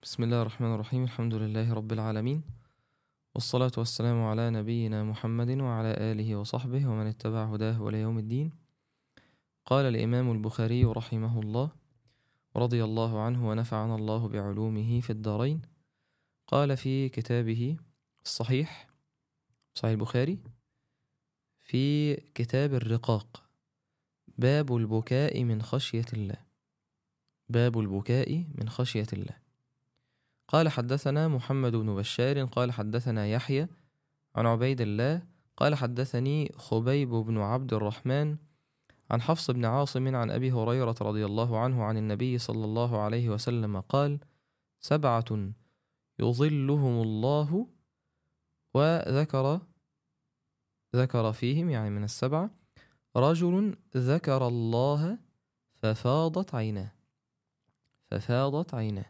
بسم الله الرحمن الرحيم الحمد لله رب العالمين والصلاة والسلام على نبينا محمد وعلى آله وصحبه ومن اتبع هداه إلى يوم الدين قال الإمام البخاري رحمه الله رضي الله عنه ونفعنا الله بعلومه في الدارين قال في كتابه الصحيح صحيح البخاري في كتاب الرقاق باب البكاء من خشية الله باب البكاء من خشية الله قال حدثنا محمد بن بشار قال حدثنا يحيى عن عبيد الله قال حدثني خبيب بن عبد الرحمن عن حفص بن عاصم عن ابي هريره رضي الله عنه عن النبي صلى الله عليه وسلم قال سبعه يظلهم الله وذكر ذكر فيهم يعني من السبعه رجل ذكر الله ففاضت عيناه ففاضت عيناه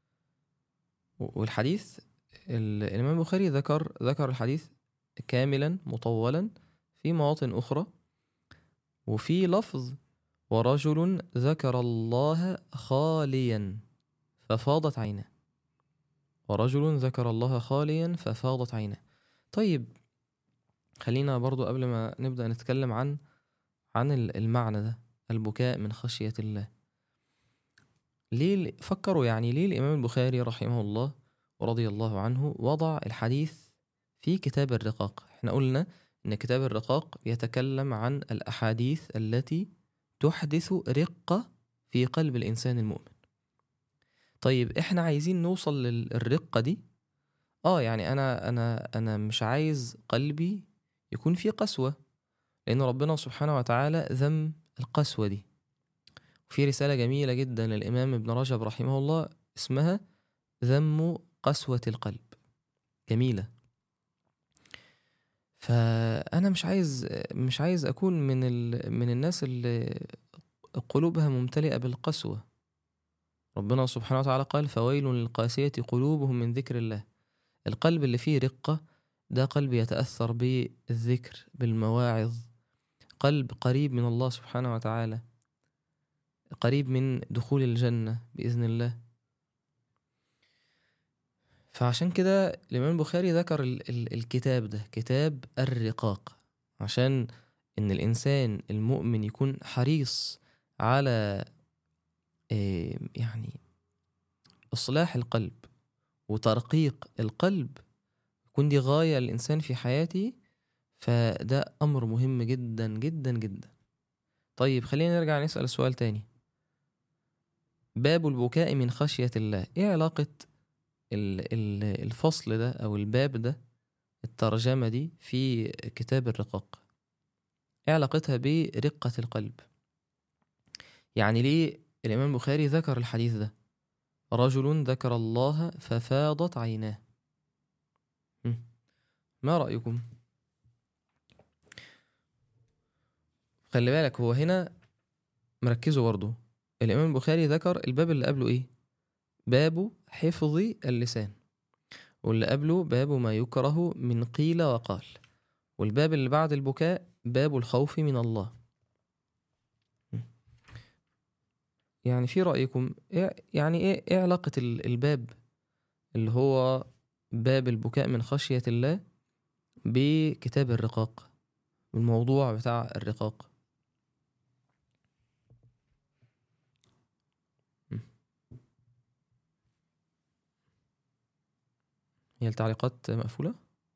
والحديث الإمام البخاري ذكر ذكر الحديث كاملا مطولا في مواطن أخرى وفي لفظ ورجل ذكر الله خاليا ففاضت عيناه ورجل ذكر الله خاليا ففاضت عيناه طيب خلينا برضو قبل ما نبدأ نتكلم عن عن المعنى ده البكاء من خشية الله ليه فكروا يعني ليه الإمام البخاري رحمه الله ورضي الله عنه وضع الحديث في كتاب الرقاق احنا قلنا ان كتاب الرقاق يتكلم عن الأحاديث التي تحدث رقة في قلب الإنسان المؤمن طيب احنا عايزين نوصل للرقة دي اه يعني انا انا انا مش عايز قلبي يكون فيه قسوة لأن ربنا سبحانه وتعالى ذم القسوة دي وفي رسالة جميلة جدا للإمام ابن رجب رحمه الله اسمها ذم قسوة القلب جميلة فأنا مش عايز مش عايز أكون من ال... من الناس اللي قلوبها ممتلئة بالقسوة ربنا سبحانه وتعالى قال فويل للقاسية قلوبهم من ذكر الله القلب اللي فيه رقة ده قلب يتأثر بالذكر بالمواعظ قلب قريب من الله سبحانه وتعالى قريب من دخول الجنة بإذن الله فعشان كده الإمام البخاري ذكر ال ال الكتاب ده كتاب الرقاق عشان إن الإنسان المؤمن يكون حريص على إيه يعني إصلاح القلب وترقيق القلب يكون دي غاية الإنسان في حياته فده أمر مهم جدا جدا جدا طيب خلينا نرجع نسأل سؤال تاني باب البكاء من خشية الله إيه علاقة الفصل ده أو الباب ده الترجمة دي في كتاب الرقاق ايه علاقتها برقة القلب يعني ليه الإمام البخاري ذكر الحديث ده رجل ذكر الله ففاضت عيناه ما رأيكم خلي بالك هو هنا مركزوا برضه الإمام البخاري ذكر الباب اللي قبله إيه باب حفظ اللسان واللي قبله باب ما يكره من قيل وقال والباب اللي بعد البكاء باب الخوف من الله يعني في رأيكم يعني ايه ايه علاقة الباب اللي هو باب البكاء من خشية الله بكتاب الرقاق بالموضوع بتاع الرقاق هي التعليقات مقفولة؟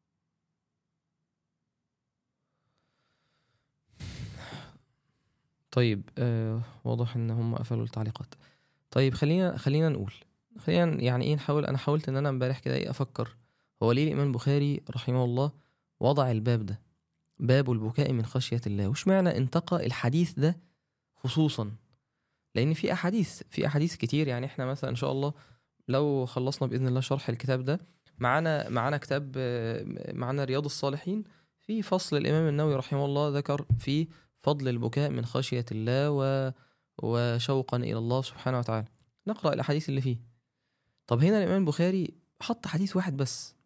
طيب آه واضح ان هم قفلوا التعليقات طيب خلينا خلينا نقول خلينا يعني ايه نحاول انا حاولت ان انا امبارح كده ايه افكر هو ليه الامام البخاري رحمه الله وضع الباب ده باب البكاء من خشية الله وش معنى انتقى الحديث ده خصوصا لان في احاديث في احاديث كتير يعني احنا مثلا ان شاء الله لو خلصنا باذن الله شرح الكتاب ده معانا معانا كتاب معانا رياض الصالحين في فصل الإمام النووي رحمه الله ذكر في فضل البكاء من خشية الله و وشوقا إلى الله سبحانه وتعالى نقرأ الأحاديث اللي فيه طب هنا الإمام البخاري حط حديث واحد بس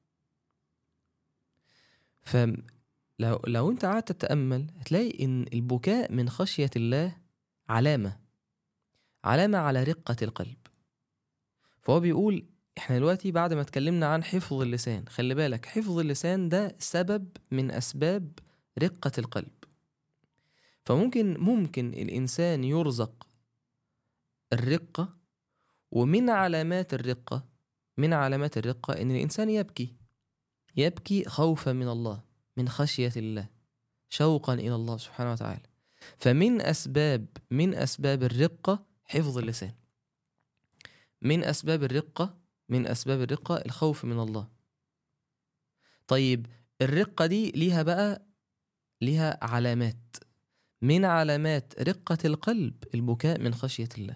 فلو لو أنت قعدت تتأمل هتلاقي إن البكاء من خشية الله علامة علامة على رقة القلب فهو بيقول احنا دلوقتي بعد ما اتكلمنا عن حفظ اللسان خلي بالك حفظ اللسان ده سبب من اسباب رقة القلب فممكن ممكن الانسان يرزق الرقة ومن علامات الرقة من علامات الرقة ان الانسان يبكي يبكي خوفا من الله من خشية الله شوقا الى الله سبحانه وتعالى فمن اسباب من اسباب الرقة حفظ اللسان من اسباب الرقة من اسباب الرقة الخوف من الله طيب الرقة دي ليها بقى ليها علامات من علامات رقة القلب البكاء من خشية الله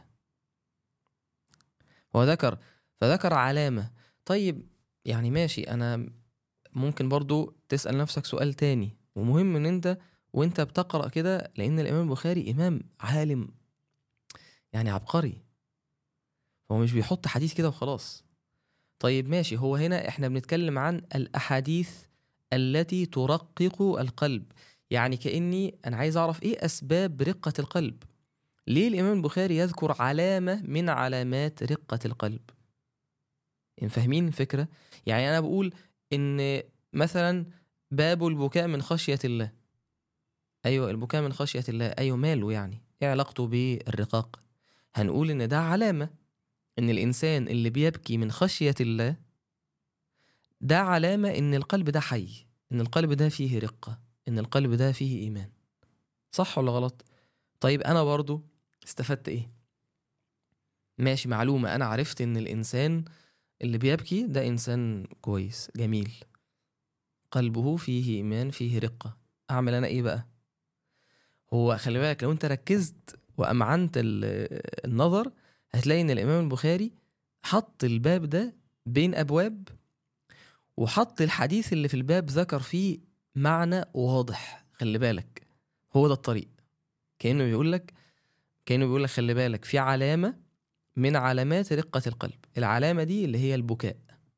وذكر فذكر علامة طيب يعني ماشي أنا ممكن برضو تسأل نفسك سؤال تاني ومهم إن أنت وأنت بتقرأ كده لأن الإمام البخاري إمام عالم يعني عبقري هو مش بيحط حديث كده وخلاص طيب ماشي هو هنا احنا بنتكلم عن الأحاديث التي ترقق القلب يعني كأني أنا عايز أعرف إيه أسباب رقة القلب ليه الإمام البخاري يذكر علامة من علامات رقة القلب إن فاهمين الفكرة يعني أنا بقول إن مثلا باب البكاء من خشية الله أيوة البكاء من خشية الله أيوة ماله يعني إيه علاقته بالرقاق هنقول إن ده علامة إن الإنسان اللي بيبكي من خشية الله ده علامة إن القلب ده حي إن القلب ده فيه رقة إن القلب ده فيه إيمان صح ولا غلط؟ طيب أنا برضو استفدت إيه؟ ماشي معلومة أنا عرفت إن الإنسان اللي بيبكي ده إنسان كويس جميل قلبه فيه إيمان فيه رقة أعمل أنا إيه بقى؟ هو خلي بالك لو أنت ركزت وأمعنت ال- النظر هتلاقي إن الإمام البخاري حط الباب ده بين أبواب وحط الحديث اللي في الباب ذكر فيه معنى واضح خلي بالك هو ده الطريق كأنه بيقول لك كأنه بيقول لك خلي بالك في علامة من علامات رقة القلب العلامة دي اللي هي البكاء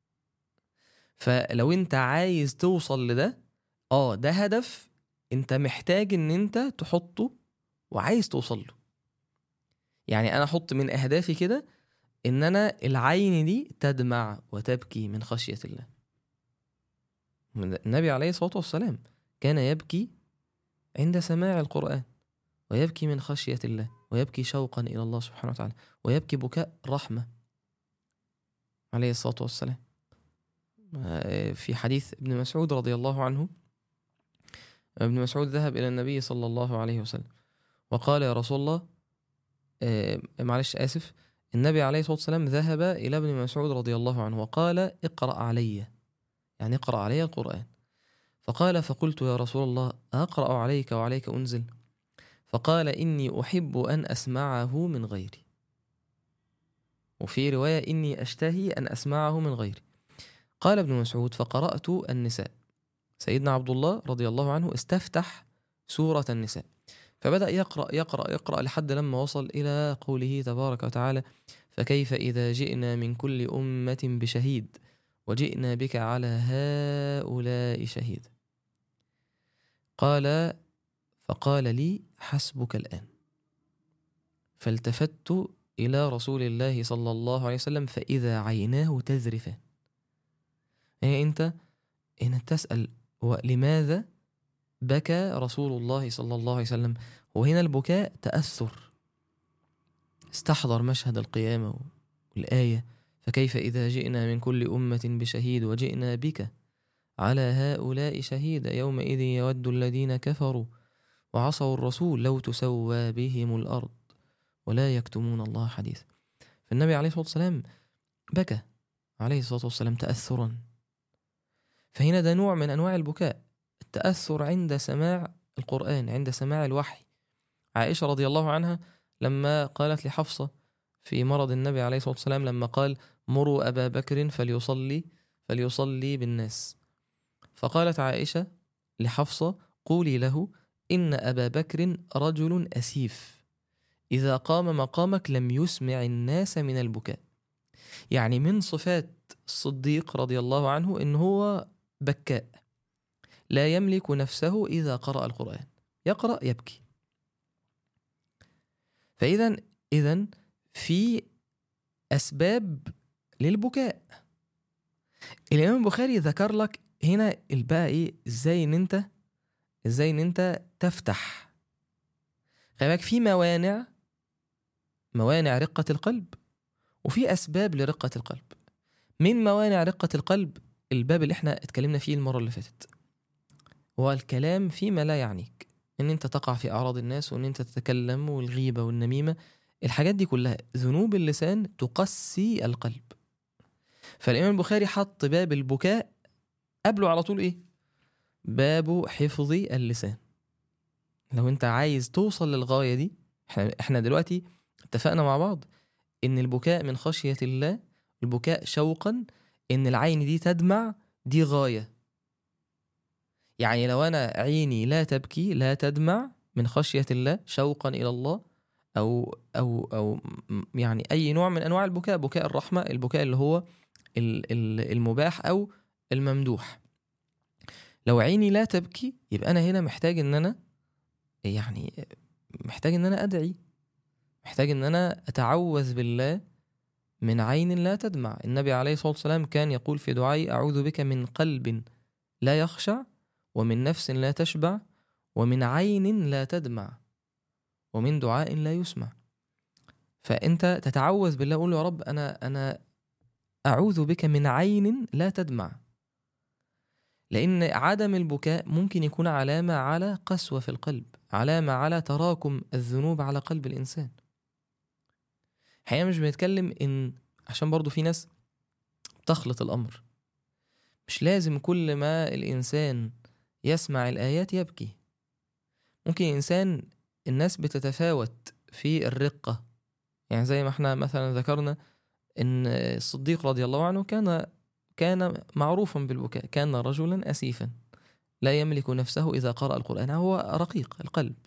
فلو انت عايز توصل لده اه ده هدف انت محتاج ان انت تحطه وعايز توصل له يعني انا احط من اهدافي كده ان انا العين دي تدمع وتبكي من خشية الله النبي عليه الصلاة والسلام كان يبكي عند سماع القرآن ويبكي من خشية الله ويبكي شوقا إلى الله سبحانه وتعالى ويبكي بكاء رحمة عليه الصلاة والسلام آه، في حديث ابن مسعود رضي الله عنه ابن مسعود ذهب إلى النبي صلى الله عليه وسلم وقال يا رسول الله آه، معلش آسف النبي عليه الصلاة والسلام ذهب إلى ابن مسعود رضي الله عنه وقال اقرأ علي يعني اقرأ علي القرآن فقال فقلت يا رسول الله أقرأ عليك وعليك أنزل فقال إني أحب أن أسمعه من غيري وفي رواية إني أشتهي أن أسمعه من غيري قال ابن مسعود فقرأت النساء سيدنا عبد الله رضي الله عنه استفتح سورة النساء فبدأ يقرأ يقرأ يقرأ لحد لما وصل إلى قوله تبارك وتعالى فكيف إذا جئنا من كل أمة بشهيد وجئنا بك على هؤلاء شهيد قال فقال لي حسبك الآن فالتفت إلى رسول الله صلى الله عليه وسلم فإذا عيناه تذرفان يعني أنت هنا تسأل هو لماذا بكى رسول الله صلى الله عليه وسلم وهنا البكاء تأثر استحضر مشهد القيامة والآية فكيف إذا جئنا من كل أمة بشهيد وجئنا بك على هؤلاء شهيدا يومئذ يود الذين كفروا وعصوا الرسول لو تسوى بهم الأرض ولا يكتمون الله حديثا فالنبي عليه الصلاة والسلام بكى عليه الصلاة والسلام تأثرا فهنا ده نوع من أنواع البكاء التأثر عند سماع القرآن عند سماع الوحي عائشة رضي الله عنها لما قالت لحفصة في مرض النبي عليه الصلاة والسلام لما قال مروا أبا بكر فليصلي فليصلي بالناس فقالت عائشة لحفصة قولي له إن أبا بكر رجل أسيف إذا قام مقامك لم يسمع الناس من البكاء يعني من صفات الصديق رضي الله عنه إن هو بكاء لا يملك نفسه إذا قرأ القرآن يقرأ يبكي فإذا إذا في أسباب للبكاء الامام البخاري ذكر لك هنا بقى ايه ازاي ان انت ازاي ان انت تفتح خلي بالك في موانع موانع رقة القلب وفي أسباب لرقة القلب من موانع رقة القلب الباب اللي احنا اتكلمنا فيه المرة اللي فاتت هو الكلام فيما لا يعنيك ان انت تقع في اعراض الناس وان انت تتكلم والغيبة والنميمة الحاجات دي كلها ذنوب اللسان تقسي القلب فالإمام البخاري حط باب البكاء قبله على طول ايه باب حفظ اللسان لو انت عايز توصل للغاية دي احنا احنا دلوقتي اتفقنا مع بعض ان البكاء من خشية الله البكاء شوقا ان العين دي تدمع دي غاية يعني لو انا عيني لا تبكي لا تدمع من خشية الله شوقا الى الله او او او م- يعني اي نوع من انواع البكاء بكاء الرحمة البكاء اللي هو ال- ال- المباح او الممدوح لو عيني لا تبكي يبقى انا هنا محتاج ان انا يعني محتاج ان انا ادعي محتاج ان انا اتعوذ بالله من عين لا تدمع النبي عليه الصلاه والسلام كان يقول في دعائي اعوذ بك من قلب لا يخشع ومن نفس لا تشبع ومن عين لا تدمع ومن دعاء لا يسمع فانت تتعوذ بالله قول له يا رب انا انا اعوذ بك من عين لا تدمع لان عدم البكاء ممكن يكون علامه على قسوه في القلب علامه على تراكم الذنوب على قلب الانسان الحقيقه مش بنتكلم ان عشان برضو في ناس تخلط الامر مش لازم كل ما الانسان يسمع الايات يبكي ممكن انسان الناس بتتفاوت في الرقه يعني زي ما احنا مثلا ذكرنا ان الصديق رضي الله عنه كان كان معروفا بالبكاء كان رجلا اسيفا لا يملك نفسه اذا قرأ القرآن هو رقيق القلب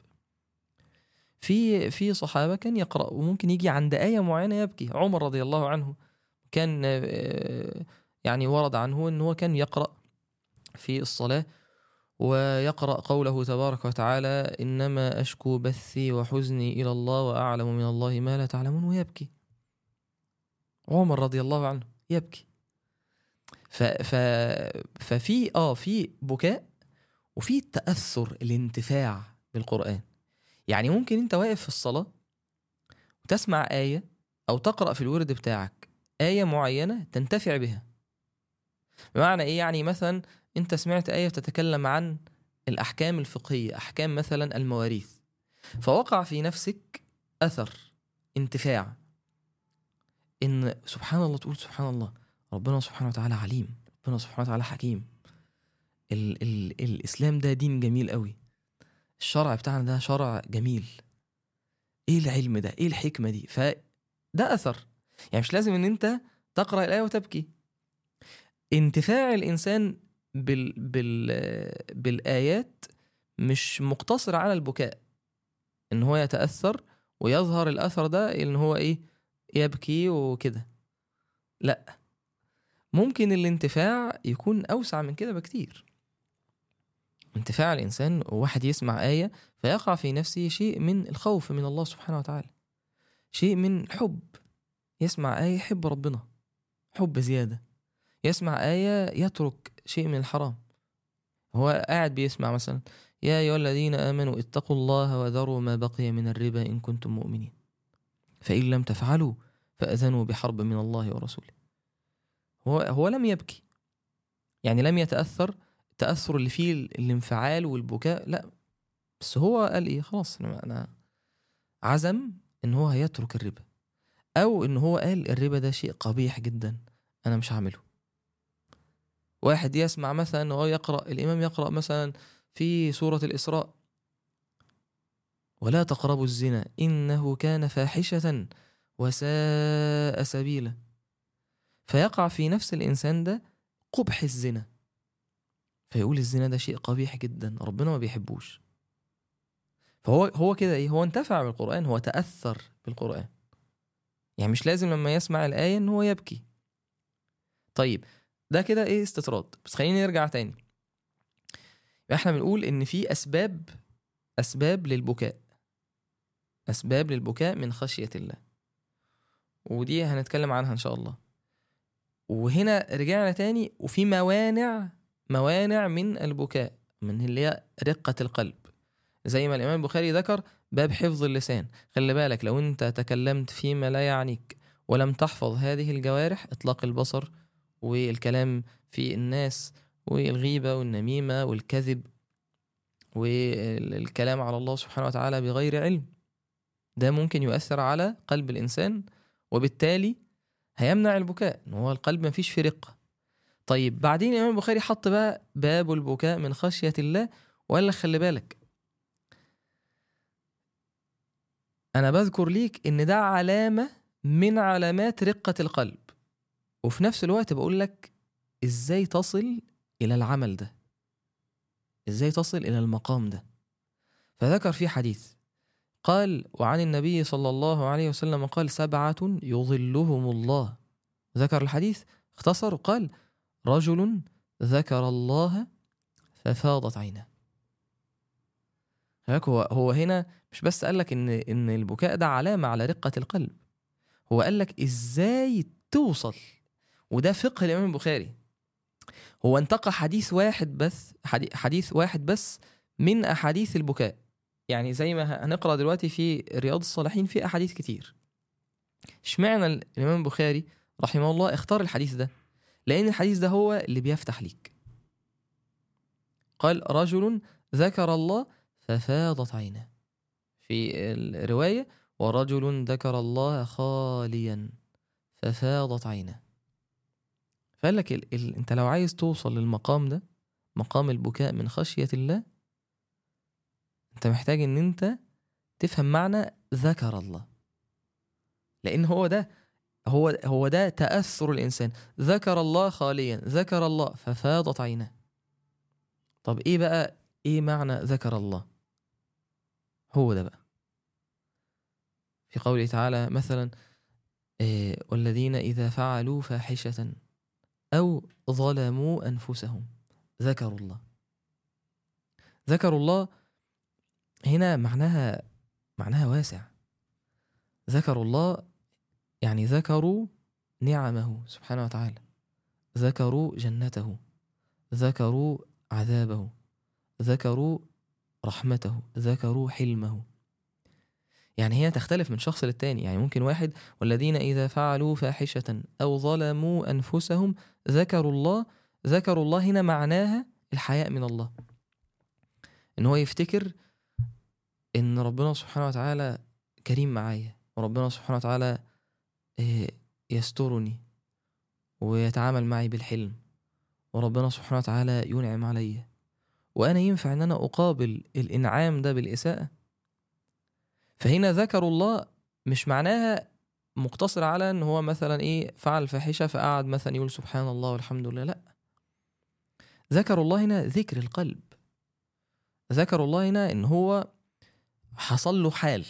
في في صحابه كان يقرأ وممكن يجي عند آية معينة يبكي عمر رضي الله عنه كان آه، يعني ورد عنه ان هو كان يقرأ في الصلاة ويقرأ قوله تبارك وتعالى إنما أشكو بثي وحزني إلى الله وأعلم من الله ما لا تعلمون ويبكي عمر رضي الله عنه يبكي ف ف ففي اه في بكاء وفي تأثر الانتفاع بالقرآن يعني ممكن انت واقف في الصلاة وتسمع آية أو تقرأ في الورد بتاعك آية معينة تنتفع بها بمعنى إيه يعني مثلا أنت سمعت آية بتتكلم عن الأحكام الفقهية أحكام مثلا المواريث فوقع في نفسك أثر انتفاع إن سبحان الله تقول سبحان الله ربنا سبحانه وتعالى عليم ربنا سبحانه وتعالى حكيم ال ال الإسلام ده دين جميل قوي الشرع بتاعنا ده شرع جميل ايه العلم ده ايه الحكمة دي فده أثر يعني مش لازم ان انت تقرأ الآية وتبكي انتفاع الإنسان بال بال بالآيات مش مقتصر على البكاء ان هو يتأثر ويظهر الأثر ده ان هو ايه يبكي وكده لا ممكن الانتفاع يكون أوسع من كده بكتير انتفاع الإنسان وواحد يسمع آية فيقع في نفسه شيء من الخوف من الله سبحانه وتعالى شيء من الحب يسمع آية يحب ربنا حب زيادة يسمع آية يترك شيء من الحرام هو قاعد بيسمع مثلا يا أيها الذين آمنوا اتقوا الله وذروا ما بقي من الربا إن كنتم مؤمنين فإن لم تفعلوا فأذنوا بحرب من الله ورسوله هو هو لم يبكي يعني لم يتأثر التأثر اللي فيه الانفعال والبكاء لا بس هو قال ايه خلاص انا أنا عزم ان هو هيترك الربا او ان هو قال الربا ده شيء قبيح جدا انا مش هعمله واحد يسمع مثلا ان هو يقرا الامام يقرا مثلا في سوره الاسراء ولا تقربوا الزنا انه كان فاحشه وساء سبيلا فيقع في نفس الانسان ده قبح الزنا فيقول الزنا ده شيء قبيح جدا ربنا ما بيحبوش فهو هو كده ايه هو انتفع بالقرآن هو تأثر بالقرآن يعني مش لازم لما يسمع الآية ان هو يبكي طيب ده كده ايه استطراد بس خلينا نرجع تاني يبقى احنا بنقول ان في اسباب اسباب للبكاء اسباب للبكاء من خشية الله ودي هنتكلم عنها ان شاء الله وهنا رجعنا تاني وفي موانع موانع من البكاء من اللي هي رقة القلب زي ما الإمام البخاري ذكر باب حفظ اللسان خلي بالك لو أنت تكلمت فيما لا يعنيك ولم تحفظ هذه الجوارح إطلاق البصر والكلام في الناس والغيبة والنميمة والكذب والكلام على الله سبحانه وتعالى بغير علم ده ممكن يؤثر على قلب الإنسان وبالتالي هيمنع البكاء ان هو القلب مفيش فيه رقة طيب بعدين الإمام البخاري حط بقى باب البكاء من خشية الله وقال لك خلي بالك أنا بذكر ليك إن ده علامة من علامات رقة القلب وفي نفس الوقت بقول لك إزاي تصل إلى العمل ده إزاي تصل إلى المقام ده فذكر في حديث قال وعن النبي صلى الله عليه وسلم قال سبعة يظلهم الله ذكر الحديث اختصر قال رجل ذكر الله ففاضت عينه هو هو هنا مش بس قال لك ان ان البكاء ده علامه على رقه القلب هو قال لك ازاي توصل وده فقه الامام البخاري هو انتقى حديث واحد بس حديث واحد بس من احاديث البكاء يعني زي ما هنقرا دلوقتي في رياض الصالحين في احاديث كتير اشمعنى الامام البخاري رحمه الله اختار الحديث ده لان الحديث ده هو اللي بيفتح ليك قال رجل ذكر الله ففاضت عينه في الروايه ورجل ذكر الله خاليا ففاضت عينه فقال لك ال... ال... انت لو عايز توصل للمقام ده مقام البكاء من خشيه الله انت محتاج ان انت تفهم معنى ذكر الله لان هو ده هو هو ده تاثر الانسان ذكر الله خاليا ذكر الله ففاضت عيناه طب ايه بقى ايه معنى ذكر الله هو ده بقى في قوله تعالى مثلا إيه والذين اذا فعلوا فاحشه او ظلموا انفسهم ذكروا الله ذكروا الله هنا معناها معناها واسع ذكروا الله يعني ذكروا نعمه سبحانه وتعالى ذكروا جنته ذكروا عذابه ذكروا رحمته ذكروا حلمه يعني هي تختلف من شخص للتاني يعني ممكن واحد والذين إذا فعلوا فاحشة أو ظلموا أنفسهم ذكروا الله ذكروا الله هنا معناها الحياء من الله إن هو يفتكر ان ربنا سبحانه وتعالى كريم معايا وربنا سبحانه وتعالى يسترني ويتعامل معي بالحلم وربنا سبحانه وتعالى ينعم علي وانا ينفع ان انا اقابل الانعام ده بالاساءه فهنا ذكروا الله مش معناها مقتصر على ان هو مثلا ايه فعل فاحشه فقعد مثلا يقول سبحان الله والحمد لله لا ذكروا الله هنا ذكر القلب ذكروا الله هنا ان هو حصل له حال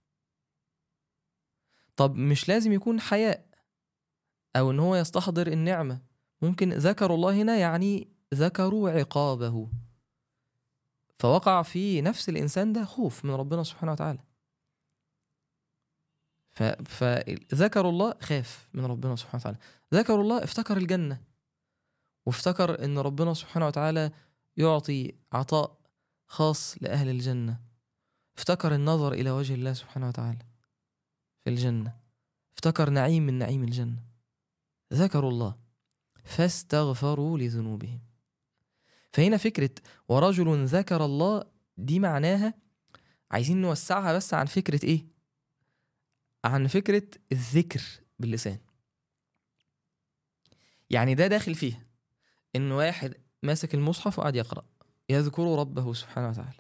طب مش لازم يكون حياء او ان هو يستحضر النعمه ممكن ذكروا الله هنا يعني ذكروا عقابه فوقع في نفس الانسان ده خوف من ربنا سبحانه وتعالى ف... فذكروا الله خاف من ربنا سبحانه وتعالى ذكروا الله افتكر الجنه وافتكر ان ربنا سبحانه وتعالى يعطي عطاء خاص لاهل الجنه افتكر النظر إلى وجه الله سبحانه وتعالى في الجنة افتكر نعيم من نعيم الجنة ذكروا الله فاستغفروا لذنوبهم فهنا فكرة ورجل ذكر الله دي معناها عايزين نوسعها بس عن فكرة ايه عن فكرة الذكر باللسان يعني ده داخل فيها ان واحد ماسك المصحف وقاعد يقرأ يذكر ربه سبحانه وتعالى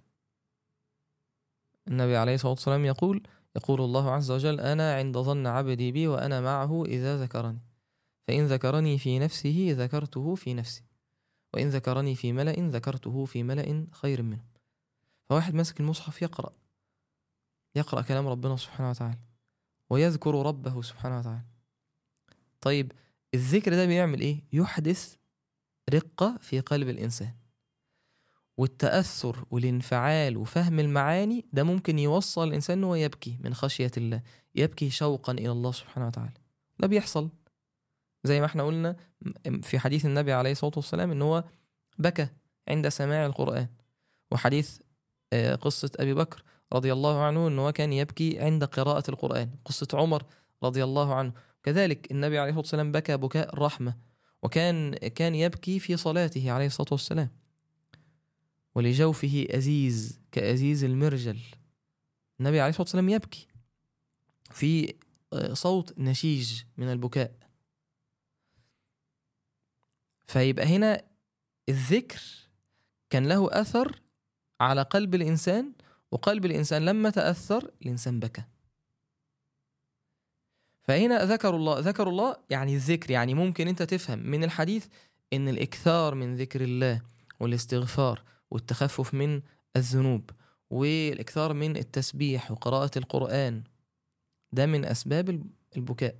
النبي عليه الصلاة والسلام يقول يقول الله عز وجل أنا عند ظن عبدي بي وأنا معه إذا ذكرني فإن ذكرني في نفسه ذكرته في نفسي وإن ذكرني في ملأ ذكرته في ملأ خير منه فواحد ماسك المصحف يقرأ يقرأ كلام ربنا سبحانه وتعالى ويذكر ربه سبحانه وتعالى طيب الذكر ده بيعمل ايه يحدث رقة في قلب الإنسان والتأثر والانفعال وفهم المعاني ده ممكن يوصل الإنسان إنه يبكي من خشية الله يبكي شوقا إلى الله سبحانه وتعالى ده بيحصل زي ما احنا قلنا في حديث النبي عليه الصلاة والسلام ان هو بكى عند سماع القرآن وحديث آه، قصة أبي بكر رضي الله عنه ان هو كان يبكي عند قراءة القرآن قصة عمر رضي الله عنه كذلك النبي عليه الصلاة والسلام بكى بكاء الرحمة وكان كان يبكي في صلاته عليه الصلاة والسلام ولجوفه أزيز كأزيز المرجل النبي عليه الصلاة والسلام يبكي في آه، صوت نشيج من البكاء فيبقى هنا الذكر كان له أثر على قلب الإنسان وقلب الإنسان لما تأثر الإنسان بكى فهنا ذكر الله ذكر الله يعني الذكر يعني ممكن أنت تفهم من الحديث إن الإكثار من ذكر الله والاستغفار والتخفف من الذنوب والإكثار من التسبيح وقراءة القرآن ده من أسباب البكاء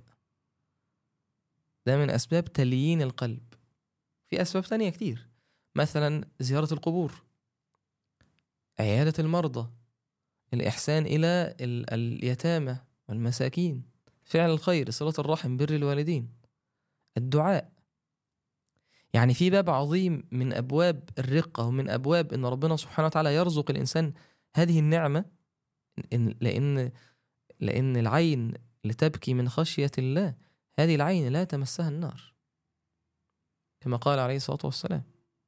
ده من أسباب تليين القلب في أسباب تانية كتير مثلا زيارة القبور عيادة المرضى الإحسان إلى اليتامى والمساكين فعل الخير صلة الرحم بر الوالدين الدعاء يعني في باب عظيم من أبواب الرقة ومن أبواب إن ربنا سبحانه وتعالى يرزق الإنسان هذه النعمة لأن لأن العين لتبكي من خشية الله هذه العين لا تمسها النار كما قال عليه الصلاة والسلام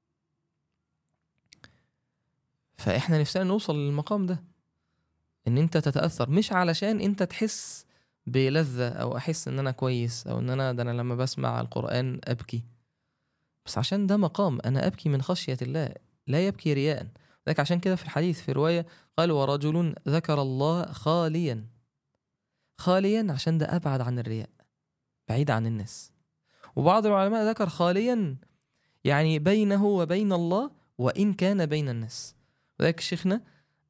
فإحنا نفسنا نوصل للمقام ده إن أنت تتأثر مش علشان أنت تحس بلذة أو أحس إن أنا كويس أو إن أنا ده أنا لما بسمع القرآن أبكي بس عشان ده مقام أنا أبكي من خشية الله لا يبكي رياء ذلك عشان كده في الحديث في رواية قال ورجل ذكر الله خاليا خاليا عشان ده أبعد عن الرياء بعيد عن الناس وبعض العلماء ذكر خاليا يعني بينه وبين الله وإن كان بين الناس وذلك شيخنا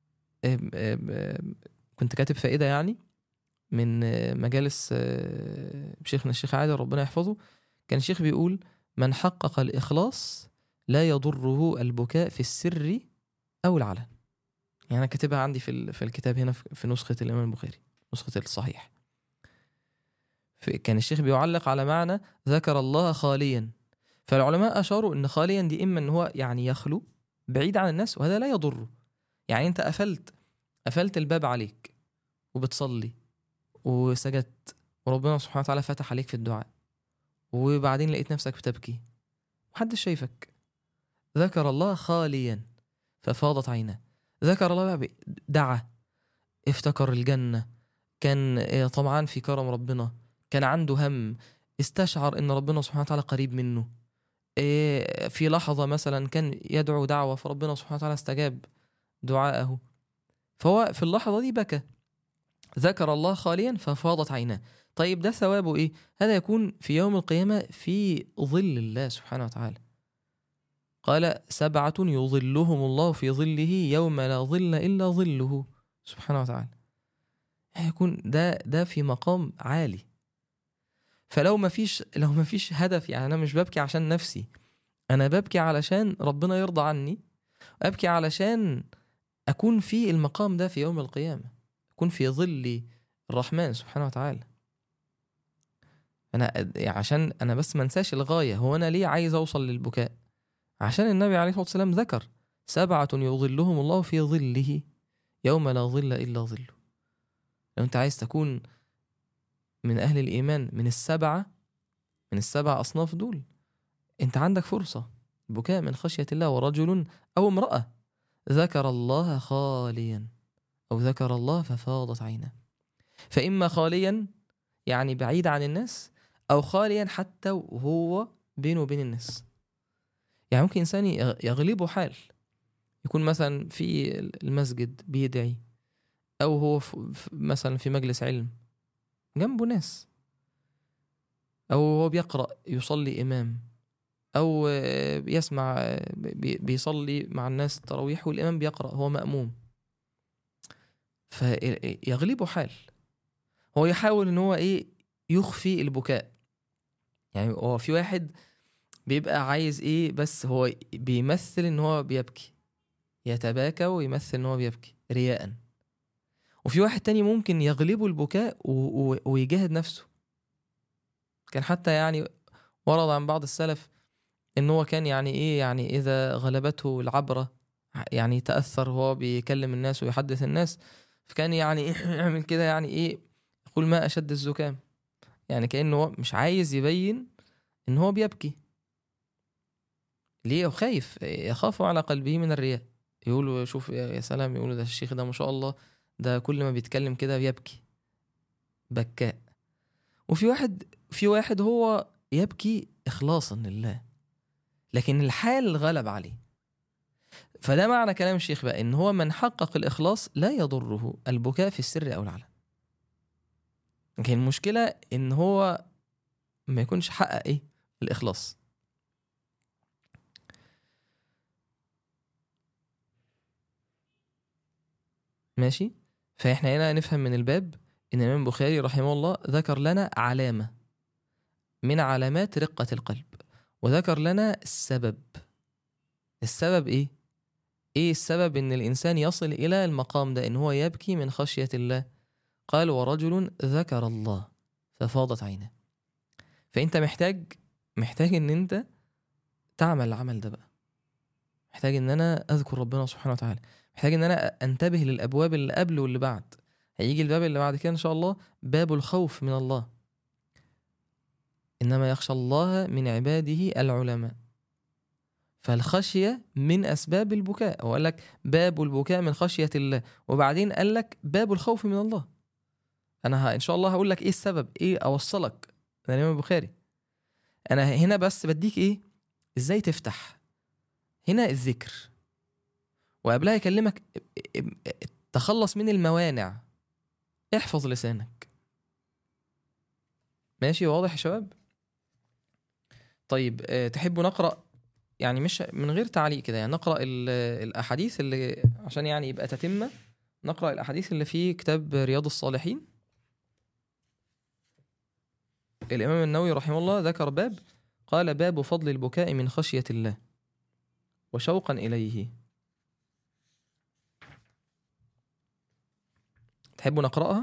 كنت كاتب فائدة يعني من مجالس شيخنا الشيخ عادل ربنا يحفظه كان الشيخ بيقول من حقق الإخلاص لا يضره البكاء في السر أو العلن يعني أنا كاتبها عندي في في الكتاب هنا في نسخة الإمام البخاري نسخة الصحيح كان الشيخ بيعلق على معنى ذكر الله خاليا فالعلماء أشاروا أن خاليا دي إما أن هو يعني يخلو بعيد عن الناس وهذا لا يضره يعني أنت قفلت قفلت الباب عليك وبتصلي وسجدت وربنا سبحانه وتعالى فتح عليك في الدعاء وبعدين لقيت نفسك بتبكي محدش شايفك ذكر الله خاليا ففاضت عيناه ذكر الله بقى دعا افتكر الجنة كان آه، طبعا في كرم ربنا كان عنده هم استشعر ان ربنا سبحانه وتعالى قريب منه آه، في لحظة مثلا كان يدعو دعوة فربنا سبحانه وتعالى استجاب دعاءه فهو في اللحظة دي بكى ذكر الله خاليا ففاضت عيناه طيب ده ثوابه ايه هذا يكون في يوم القيامة في ظل الله سبحانه وتعالى قال سبعة يظلهم الله في ظله يوم لا ظل إلا ظله سبحانه وتعالى هيكون ده ده في مقام عالي فلو ما فيش لو ما فيش هدف يعني انا مش ببكي عشان نفسي انا ببكي علشان ربنا يرضى عني ابكي علشان اكون في المقام ده في يوم القيامه اكون في ظل الرحمن سبحانه وتعالى انا عشان انا بس ما انساش الغايه هو انا ليه عايز اوصل للبكاء عشان النبي عليه الصلاه والسلام ذكر سبعه يظلهم الله في ظله يوم لا ظل الا ظله لو انت عايز تكون من أهل الإيمان من السبعة من السبع أصناف دول أنت عندك فرصة بكاء من خشية الله ورجل أو امرأة ذكر الله خاليا أو ذكر الله ففاضت عيناه فإما خاليا يعني بعيد عن الناس أو خاليا حتى وهو بينه وبين الناس يعني ممكن إنسان يغلبه حال يكون مثلا في المسجد بيدعي أو هو مثلا في مجلس علم جنبه ناس أو هو بيقرأ يصلي إمام أو يسمع بيصلي مع الناس التراويح والإمام بيقرأ هو مأموم فيغلبه حال هو يحاول إن هو إيه يخفي البكاء يعني هو في واحد بيبقى عايز إيه بس هو بيمثل إن هو بيبكي يتباكى ويمثل إن هو بيبكي رياءً وفي واحد تاني ممكن يغلبه البكاء و... و... ويجاهد نفسه كان حتى يعني ورد عن بعض السلف ان هو كان يعني ايه يعني اذا غلبته العبره يعني تاثر وهو بيكلم الناس ويحدث الناس فكان يعني يعمل كده يعني ايه يقول ما اشد الزكام يعني كانه هو مش عايز يبين ان هو بيبكي ليه خايف يخاف على قلبه من الرياء يقولوا شوف يا سلام يقولوا ده الشيخ ده ما شاء الله ده كل ما بيتكلم كده بيبكي بكاء وفي واحد في واحد هو يبكي اخلاصا لله لكن الحال غلب عليه فده معنى كلام الشيخ بقى ان هو من حقق الاخلاص لا يضره البكاء في السر او العلن لكن المشكله ان هو ما يكونش حقق ايه الاخلاص ماشي فاحنا هنا نفهم من الباب ان الامام البخاري رحمه الله ذكر لنا علامه من علامات رقه القلب وذكر لنا السبب السبب ايه ايه السبب ان الانسان يصل الى المقام ده ان هو يبكي من خشيه الله قال ورجل ذكر الله ففاضت عينه فانت محتاج محتاج ان انت تعمل العمل ده بقى محتاج ان انا اذكر ربنا سبحانه وتعالى محتاج ان انا انتبه للابواب اللي قبل واللي بعد هيجي الباب اللي بعد كده ان شاء الله باب الخوف من الله انما يخشى الله من عباده العلماء فالخشية من أسباب البكاء هو قال لك باب البكاء من خشية الله وبعدين قال لك باب الخوف من الله أنا ها إن شاء الله هقول لك إيه السبب إيه أوصلك ده الإمام البخاري أنا هنا بس بديك إيه إزاي تفتح هنا الذكر وقبلها يكلمك تخلص من الموانع احفظ لسانك ماشي واضح يا شباب طيب أه تحبوا نقرأ يعني مش من غير تعليق كده يعني نقرأ الأحاديث اللي عشان يعني يبقى تتمة نقرأ الأحاديث اللي في كتاب رياض الصالحين الإمام النووي رحمه الله ذكر باب قال باب فضل البكاء من خشية الله وشوقا إليه تحبوا نقرأها؟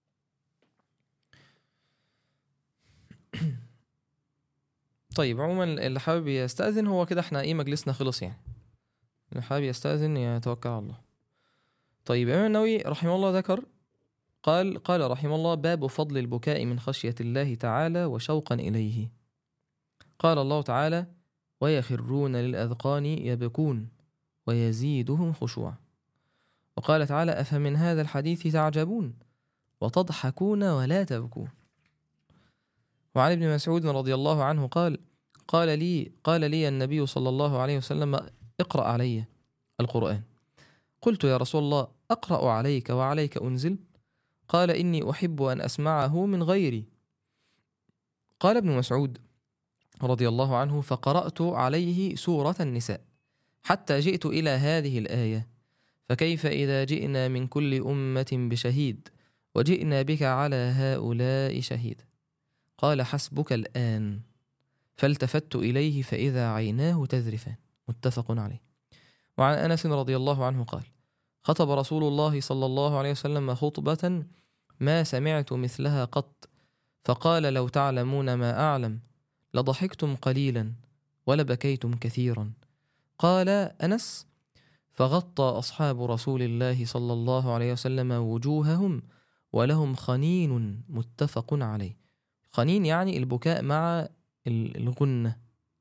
طيب عموما اللي حابب يستأذن هو كده احنا ايه مجلسنا خلص يعني اللي حابب يستأذن يتوكل على الله طيب الإمام النووي رحمه الله ذكر قال قال رحمه الله باب فضل البكاء من خشية الله تعالى وشوقا إليه قال الله تعالى ويخرون للأذقان يبكون ويزيدهم خشوعا وقال تعالى أفمن هذا الحديث تعجبون وتضحكون ولا تبكون وعن ابن مسعود رضي الله عنه قال قال لي قال لي النبي صلى الله عليه وسلم اقرأ علي القرآن قلت يا رسول الله أقرأ عليك وعليك أنزل قال إني أحب أن أسمعه من غيري قال ابن مسعود رضي الله عنه فقرأت عليه سورة النساء حتى جئت إلى هذه الآية فكيف إذا جئنا من كل أمة بشهيد وجئنا بك على هؤلاء شهيد قال حسبك الآن فالتفت إليه فإذا عيناه تذرفان متفق عليه وعن أنس رضي الله عنه قال خطب رسول الله صلى الله عليه وسلم خطبة ما سمعت مثلها قط فقال لو تعلمون ما أعلم لضحكتم قليلا ولبكيتم كثيرا قال أنس فغطى أصحاب رسول الله صلى الله عليه وسلم وجوههم ولهم خنين متفق عليه خنين يعني البكاء مع الغنة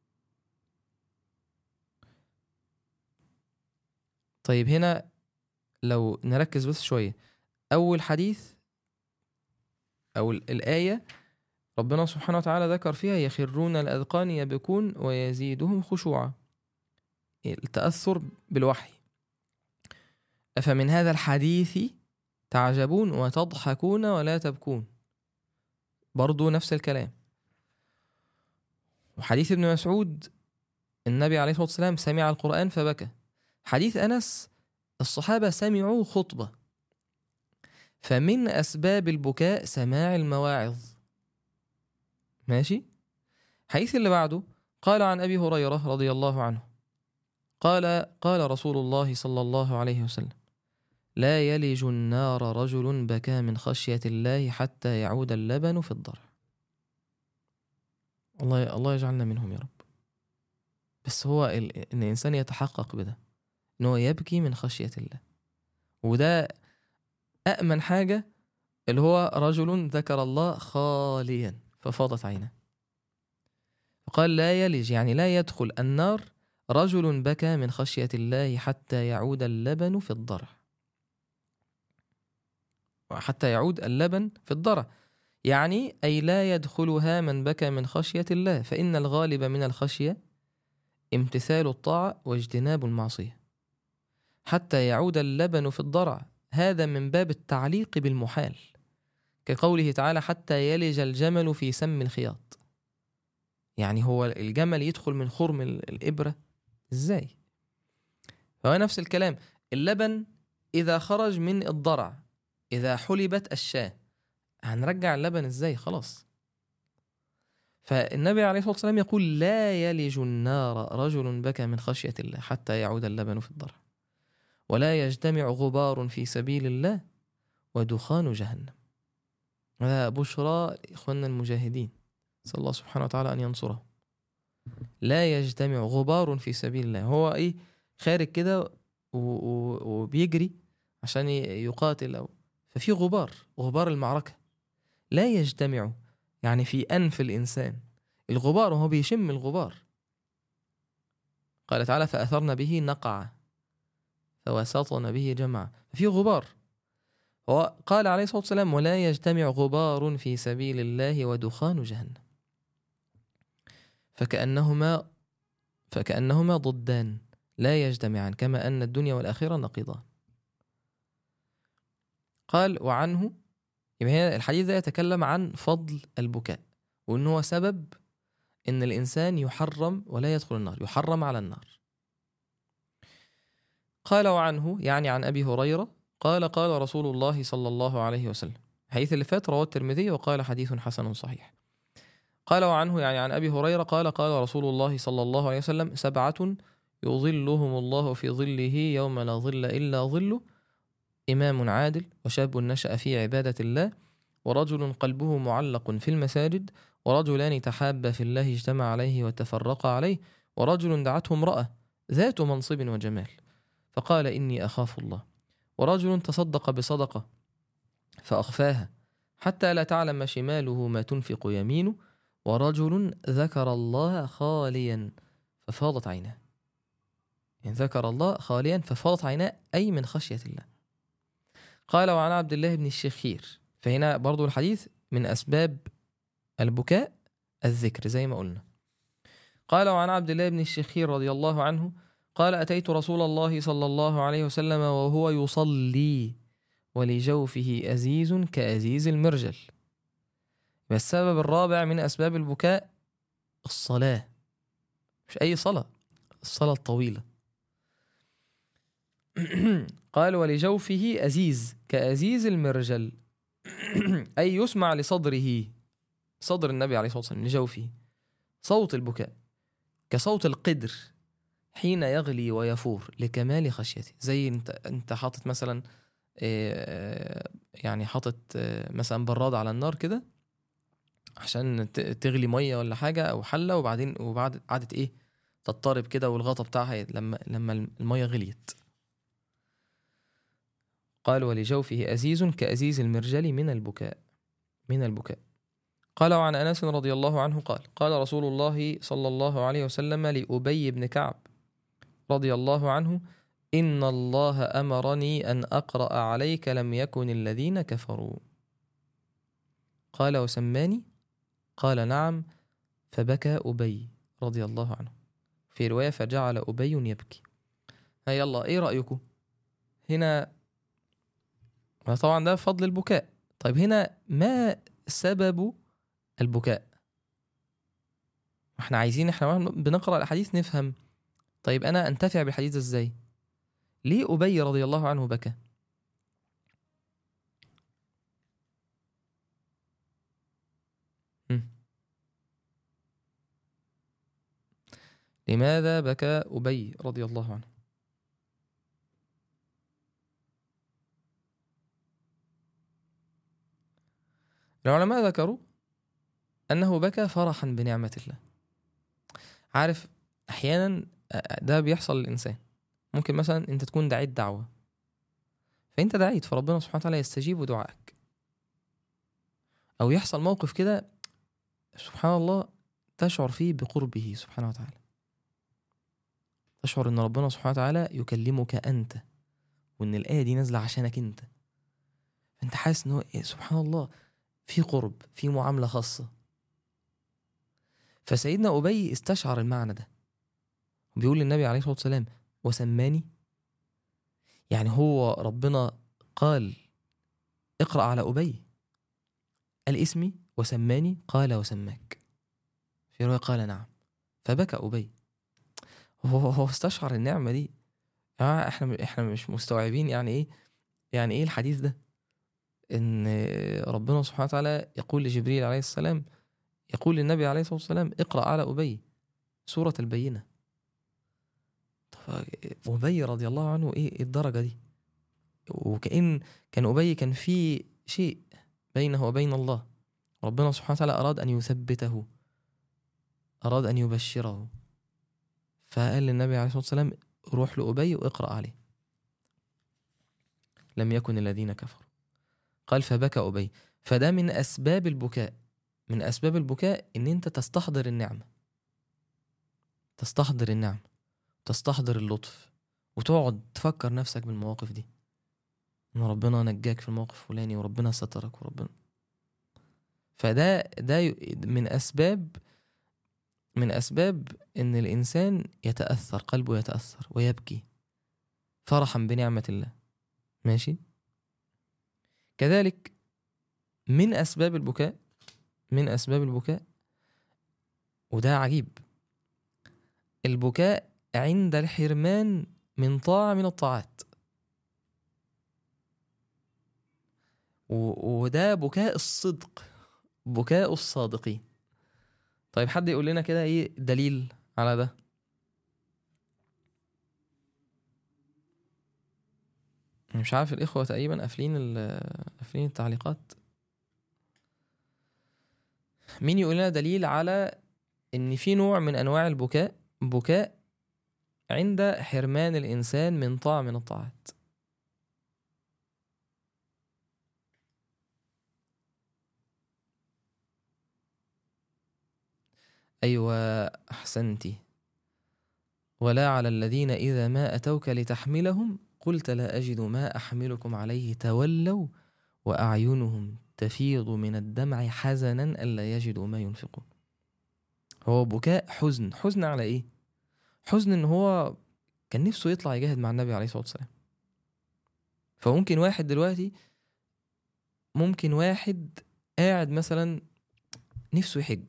طيب هنا لو نركز بس شوية أول حديث أو الآية ربنا سبحانه وتعالى ذكر فيها يخرون الأذقان يبكون ويزيدهم خشوعا التأثر بالوحي أفمن هذا الحديث تعجبون وتضحكون ولا تبكون برضو نفس الكلام وحديث ابن مسعود النبي عليه الصلاة والسلام سمع القرآن فبكى حديث أنس الصحابة سمعوا خطبة فمن أسباب البكاء سماع المواعظ ماشي حديث اللي بعده قال عن أبي هريرة رضي الله عنه قال قال رسول الله صلى الله عليه وسلم لا يلج النار رجل بكى من خشية الله حتى يعود اللبن في الضرع الله الله يجعلنا منهم يا رب بس هو ال... ان الانسان يتحقق بده ان هو يبكي من خشيه الله وده أأمن حاجة اللي هو رجل ذكر الله خاليا ففاضت عينه فقال لا يلج يعني لا يدخل النار رجل بكى من خشية الله حتى يعود اللبن في الضرع حتى يعود اللبن في الضرع يعني أي لا يدخلها من بكى من خشية الله فإن الغالب من الخشية امتثال الطاعة واجتناب المعصية حتى يعود اللبن في الضرع هذا من باب التعليق بالمحال كقوله تعالى حتى يلج الجمل في سم الخياط يعني هو الجمل يدخل من خرم الإبرة إزاي فهو نفس الكلام اللبن إذا خرج من الضرع إذا حلبت الشاة هنرجع اللبن إزاي خلاص فالنبي عليه الصلاة والسلام يقول لا يلج النار رجل بكى من خشية الله حتى يعود اللبن في الضرع ولا يجتمع غبار في سبيل الله ودخان جهنم هذا بشرى إخواننا المجاهدين نسأل الله سبحانه وتعالى أن ينصره لا يجتمع غبار في سبيل الله هو إيه خارج كده وبيجري عشان يقاتل أو ففي غبار غبار المعركة لا يجتمع يعني في أنف الإنسان الغبار وهو بيشم الغبار قال تعالى فأثرن به نقع فوسطن به جمعا ففي غبار قال عليه الصلاة والسلام ولا يجتمع غبار في سبيل الله ودخان جهنم فكأنهما فكأنهما ضدان لا يجتمعان كما أن الدنيا والآخرة نقيضان قال وعنه يبقى الحديث ده يتكلم عن فضل البكاء وأنه هو سبب أن الإنسان يحرم ولا يدخل النار يحرم على النار قال وعنه يعني عن أبي هريرة قال قال رسول الله صلى الله عليه وسلم حديث اللي فات رواه الترمذي وقال حديث حسن صحيح قال وعنه يعني عن أبي هريرة قال قال رسول الله صلى الله عليه وسلم سبعة يظلهم الله في ظله يوم لا ظل إلا ظله إمام عادل وشاب نشأ في عبادة الله ورجل قلبه معلق في المساجد ورجلان تحابا في الله اجتمع عليه وتفرقا عليه ورجل دعته امرأة ذات منصب وجمال فقال إني أخاف الله ورجل تصدق بصدقة فأخفاها حتى لا تعلم شماله ما تنفق يمينه ورجل ذكر الله خاليا ففاضت عيناه يعني ذكر الله خاليا ففاضت عيناه أي من خشية الله قال وعن عبد الله بن الشخير فهنا برضو الحديث من أسباب البكاء الذكر زي ما قلنا قال وعن عبد الله بن الشخير رضي الله عنه قال أتيت رسول الله صلى الله عليه وسلم وهو يصلي ولجوفه أزيز كأزيز المرجل والسبب الرابع من أسباب البكاء الصلاة مش أي صلاة الصلاة الطويلة قال ولجوفه أزيز كأزيز المرجل أي يسمع لصدره صدر النبي عليه الصلاة والسلام لجوفه صوت البكاء كصوت القدر حين يغلي ويفور لكمال خشيته زي انت انت حاطط مثلا يعني حاطط مثلا براد على النار كده عشان تغلي ميه ولا حاجه او حله وبعدين وبعد قعدت ايه تضطرب كده والغطا بتاعها لما لما الميه غليت قال ولجوفه أزيز كأزيز المرجل من البكاء من البكاء قال عن أنس رضي الله عنه قال قال رسول الله صلى الله عليه وسلم لأبي بن كعب رضي الله عنه إن الله أمرني أن أقرأ عليك لم يكن الذين كفروا قال وسماني قال نعم فبكى أبي رضي الله عنه في رواية فجعل أبي يبكي هيا الله إيه رأيكم هنا طبعا ده فضل البكاء طيب هنا ما سبب البكاء احنا عايزين احنا بنقرأ الأحاديث نفهم طيب أنا أنتفع بالحديث إزاي ليه أبي رضي الله عنه بكى لماذا بكى أبي رضي الله عنه العلماء ذكروا أنه بكى فرحا بنعمة الله عارف أحيانا ده بيحصل للإنسان ممكن مثلا أنت تكون دعيت دعوة فأنت دعيت فربنا سبحانه وتعالى يستجيب دعائك أو يحصل موقف كده سبحان الله تشعر فيه بقربه سبحانه وتعالى تشعر ان ربنا سبحانه وتعالى يكلمك انت وان الايه دي نازله عشانك انت انت حاسس ان هو إيه سبحان الله في قرب في معامله خاصه فسيدنا ابي استشعر المعنى ده بيقول للنبي عليه الصلاه والسلام وسماني يعني هو ربنا قال اقرا على ابي قال اسمي وسماني قال وسماك في روايه قال نعم فبكى ابي هو هو استشعر النعمه دي يا احنا احنا مش مستوعبين يعني ايه يعني ايه الحديث ده ان ربنا سبحانه وتعالى يقول لجبريل عليه السلام يقول للنبي عليه الصلاه والسلام اقرا على ابي سوره البينه طب ابي رضي الله عنه ايه الدرجه دي وكأن كان ابي كان في شيء بينه وبين الله ربنا سبحانه وتعالى اراد ان يثبته اراد ان يبشره فقال للنبي عليه الصلاه والسلام روح لأبي واقرأ عليه لم يكن الذين كفروا قال فبكى أبي فده من أسباب البكاء من أسباب البكاء إن أنت تستحضر النعمة تستحضر النعمة تستحضر اللطف وتقعد تفكر نفسك بالمواقف دي إن ربنا نجاك في الموقف الفلاني وربنا سترك وربنا فده ده من أسباب من أسباب إن الإنسان يتأثر قلبه يتأثر ويبكي فرحا بنعمة الله ماشي كذلك من أسباب البكاء من أسباب البكاء وده عجيب البكاء عند الحرمان من طاعة من الطاعات وده بكاء الصدق بكاء الصادقين طيب حد يقول لنا كده ايه دليل على ده مش عارف الاخوه تقريبا قافلين قافلين التعليقات مين يقول لنا دليل على ان في نوع من انواع البكاء بكاء عند حرمان الانسان من طاعه من الطاعات أيوة أحسنتي ولا على الذين إذا ما أتوك لتحملهم قلت لا أجد ما أحملكم عليه تولوا وأعينهم تفيض من الدمع حزنا ألا يجدوا ما ينفقون هو بكاء حزن حزن على إيه؟ حزن إن هو كان نفسه يطلع يجاهد مع النبي عليه الصلاة والسلام فممكن واحد دلوقتي ممكن واحد قاعد مثلا نفسه يحج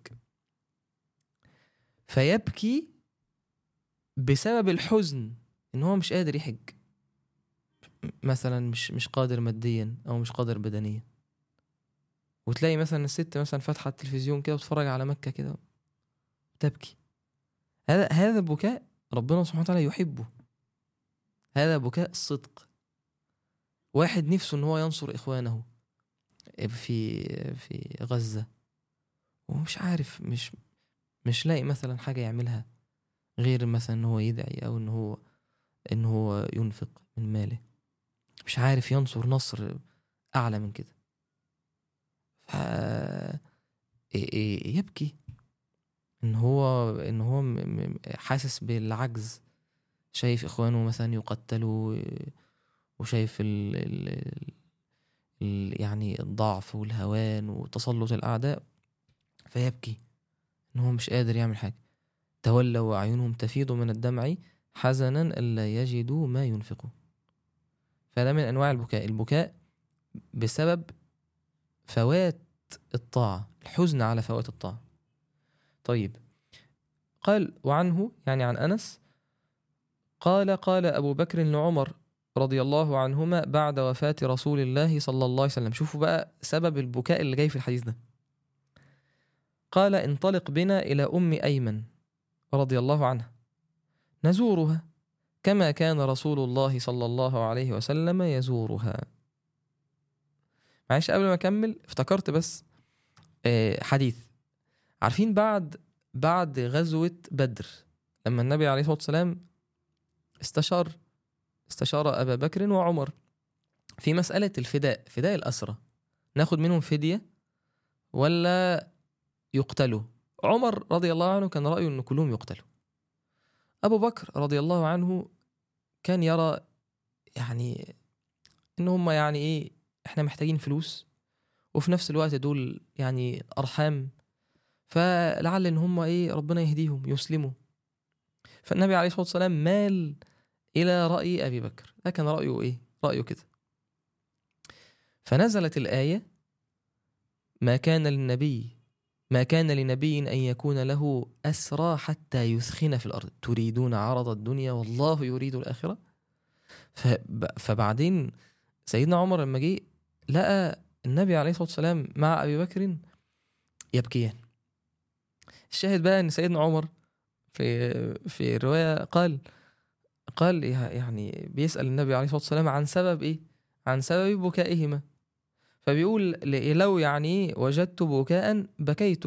فيبكي بسبب الحزن ان هو مش قادر يحج مثلا مش مش قادر ماديا او مش قادر بدنيا وتلاقي مثلا الست مثلا فاتحه التلفزيون كده وتتفرج على مكه كده تبكي هذا هذا بكاء ربنا سبحانه وتعالى يحبه هذا بكاء الصدق واحد نفسه ان هو ينصر اخوانه في في غزه ومش عارف مش مش لاقي مثلا حاجة يعملها غير مثلا ان هو يدعي او ان هو ان هو ينفق من ماله مش عارف ينصر نصر اعلى من كده ف يبكي ان هو ان هو حاسس بالعجز شايف اخوانه مثلا يقتلوا وشايف ال ال ال يعني الضعف والهوان وتسلط الاعداء فيبكي ان هو مش قادر يعمل حاجه تولوا واعينهم تفيض من الدمع حزنا الا يجدوا ما ينفقون فده من انواع البكاء البكاء بسبب فوات الطاعه الحزن على فوات الطاعه طيب قال وعنه يعني عن انس قال قال ابو بكر لعمر رضي الله عنهما بعد وفاه رسول الله صلى الله عليه وسلم شوفوا بقى سبب البكاء اللي جاي في الحديث ده قال انطلق بنا إلى أم أيمن رضي الله عنها نزورها كما كان رسول الله صلى الله عليه وسلم يزورها معلش قبل ما أكمل افتكرت بس حديث عارفين بعد بعد غزوة بدر لما النبي عليه الصلاة والسلام استشار استشار أبا بكر وعمر في مسألة الفداء فداء الأسرة ناخد منهم فدية ولا يقتلوا عمر رضي الله عنه كان رأيه أن كلهم يقتلوا أبو بكر رضي الله عنه كان يرى يعني إن هم يعني إيه إحنا محتاجين فلوس وفي نفس الوقت دول يعني أرحام فلعل إن هم إيه ربنا يهديهم يسلموا فالنبي عليه الصلاة والسلام مال إلى رأي أبي بكر ده كان رأيه إيه رأيه كده فنزلت الآية ما كان للنبي ما كان لنبي أن يكون له أسرى حتى يثخن في الأرض تريدون عرض الدنيا والله يريد الآخرة فب- فبعدين سيدنا عمر لما جه لقى النبي عليه الصلاة والسلام مع أبي بكر يبكيان الشاهد بقى أن سيدنا عمر في في الرواية قال قال يعني بيسأل النبي عليه الصلاة والسلام عن سبب إيه؟ عن سبب بكائهما فبيقول ل- لو يعني وجدت بكاء بكيت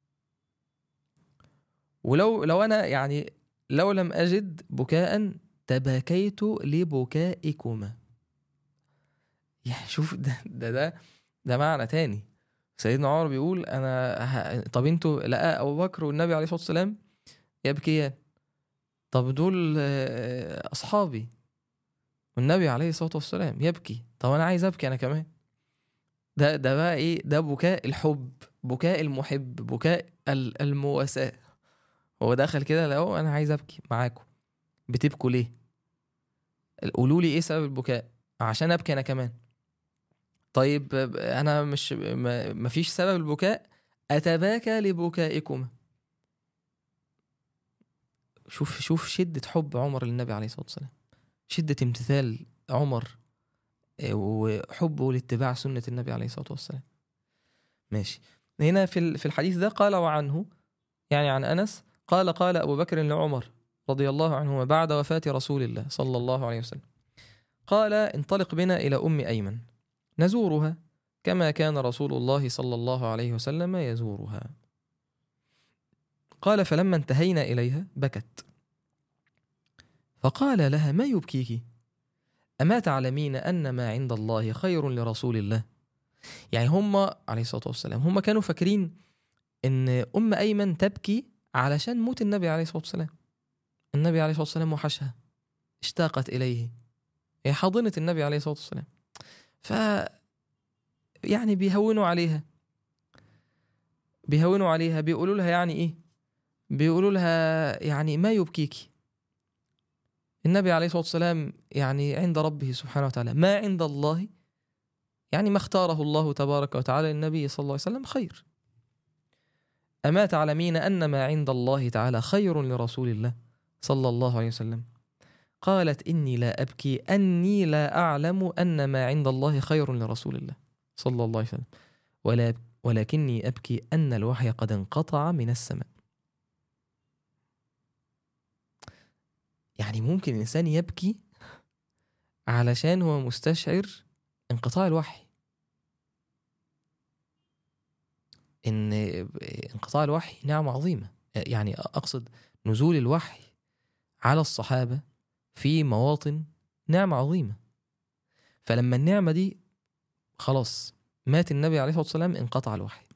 ولو لو انا يعني لو لم اجد بكاء تباكيت لبكائكما يعني شوف ده ده ده, ده معنى تاني سيدنا عمر بيقول انا ه... طب انتوا لقى ابو بكر والنبي عليه الصلاه والسلام يبكيان طب دول آه، اصحابي والنبي عليه الصلاه والسلام يبكي طب انا عايز ابكي انا كمان ده ده بقى ايه ده بكاء الحب بكاء المحب بكاء ال- المواساة هو دخل كده لو انا عايز ابكي معاكم بتبكوا ليه قولوا لي ايه سبب البكاء عشان ابكي انا كمان طيب انا مش ما- مفيش سبب البكاء اتباكى لبكائكما شوف شوف شدة حب عمر للنبي عليه الصلاة والسلام شدة امتثال عمر وحبه لاتباع سنة النبي عليه الصلاة والسلام ماشي هنا في ال- في الحديث ده قال وعنه يعني عن أنس قال قال أبو بكر لعمر رضي الله عنهما بعد وفاة رسول الله صلى الله عليه وسلم قال انطلق بنا إلى أم أيمن نزورها كما كان رسول الله صلى الله عليه وسلم يزورها قال فلما انتهينا إليها بكت فقال لها ما يبكيك أما تعلمين أن ما عند الله خير لرسول الله يعني هم عليه الصلاة والسلام هم كانوا فاكرين إن أم أيمن تبكي علشان موت النبي عليه الصلاة والسلام النبي عليه الصلاة والسلام وحشها اشتاقت إليه هي حاضنة النبي عليه الصلاة والسلام ف يعني بيهونوا عليها بيهونوا عليها بيقولوا لها يعني إيه بيقولوا لها يعني ما يبكيكي النبي عليه الصلاة والسلام يعني عند ربه سبحانه وتعالى ما عند الله يعني ما اختاره الله تبارك وتعالى للنبي صلى الله عليه وسلم خير أما تعلمين أن ما عند الله تعالى خير لرسول الله صلى الله عليه وسلم قالت إني لا أبكي أني لا أعلم أن ما عند الله خير لرسول الله صلى الله عليه وسلم ولا ولكني أبكي أن الوحي قد انقطع من السماء يعني ممكن الإنسان يبكي علشان هو مستشعر انقطاع الوحي إن انقطاع الوحي نعمة عظيمة يعني أقصد نزول الوحي على الصحابة في مواطن نعمة عظيمة فلما النعمة دي خلاص مات النبي عليه الصلاة والسلام انقطع الوحي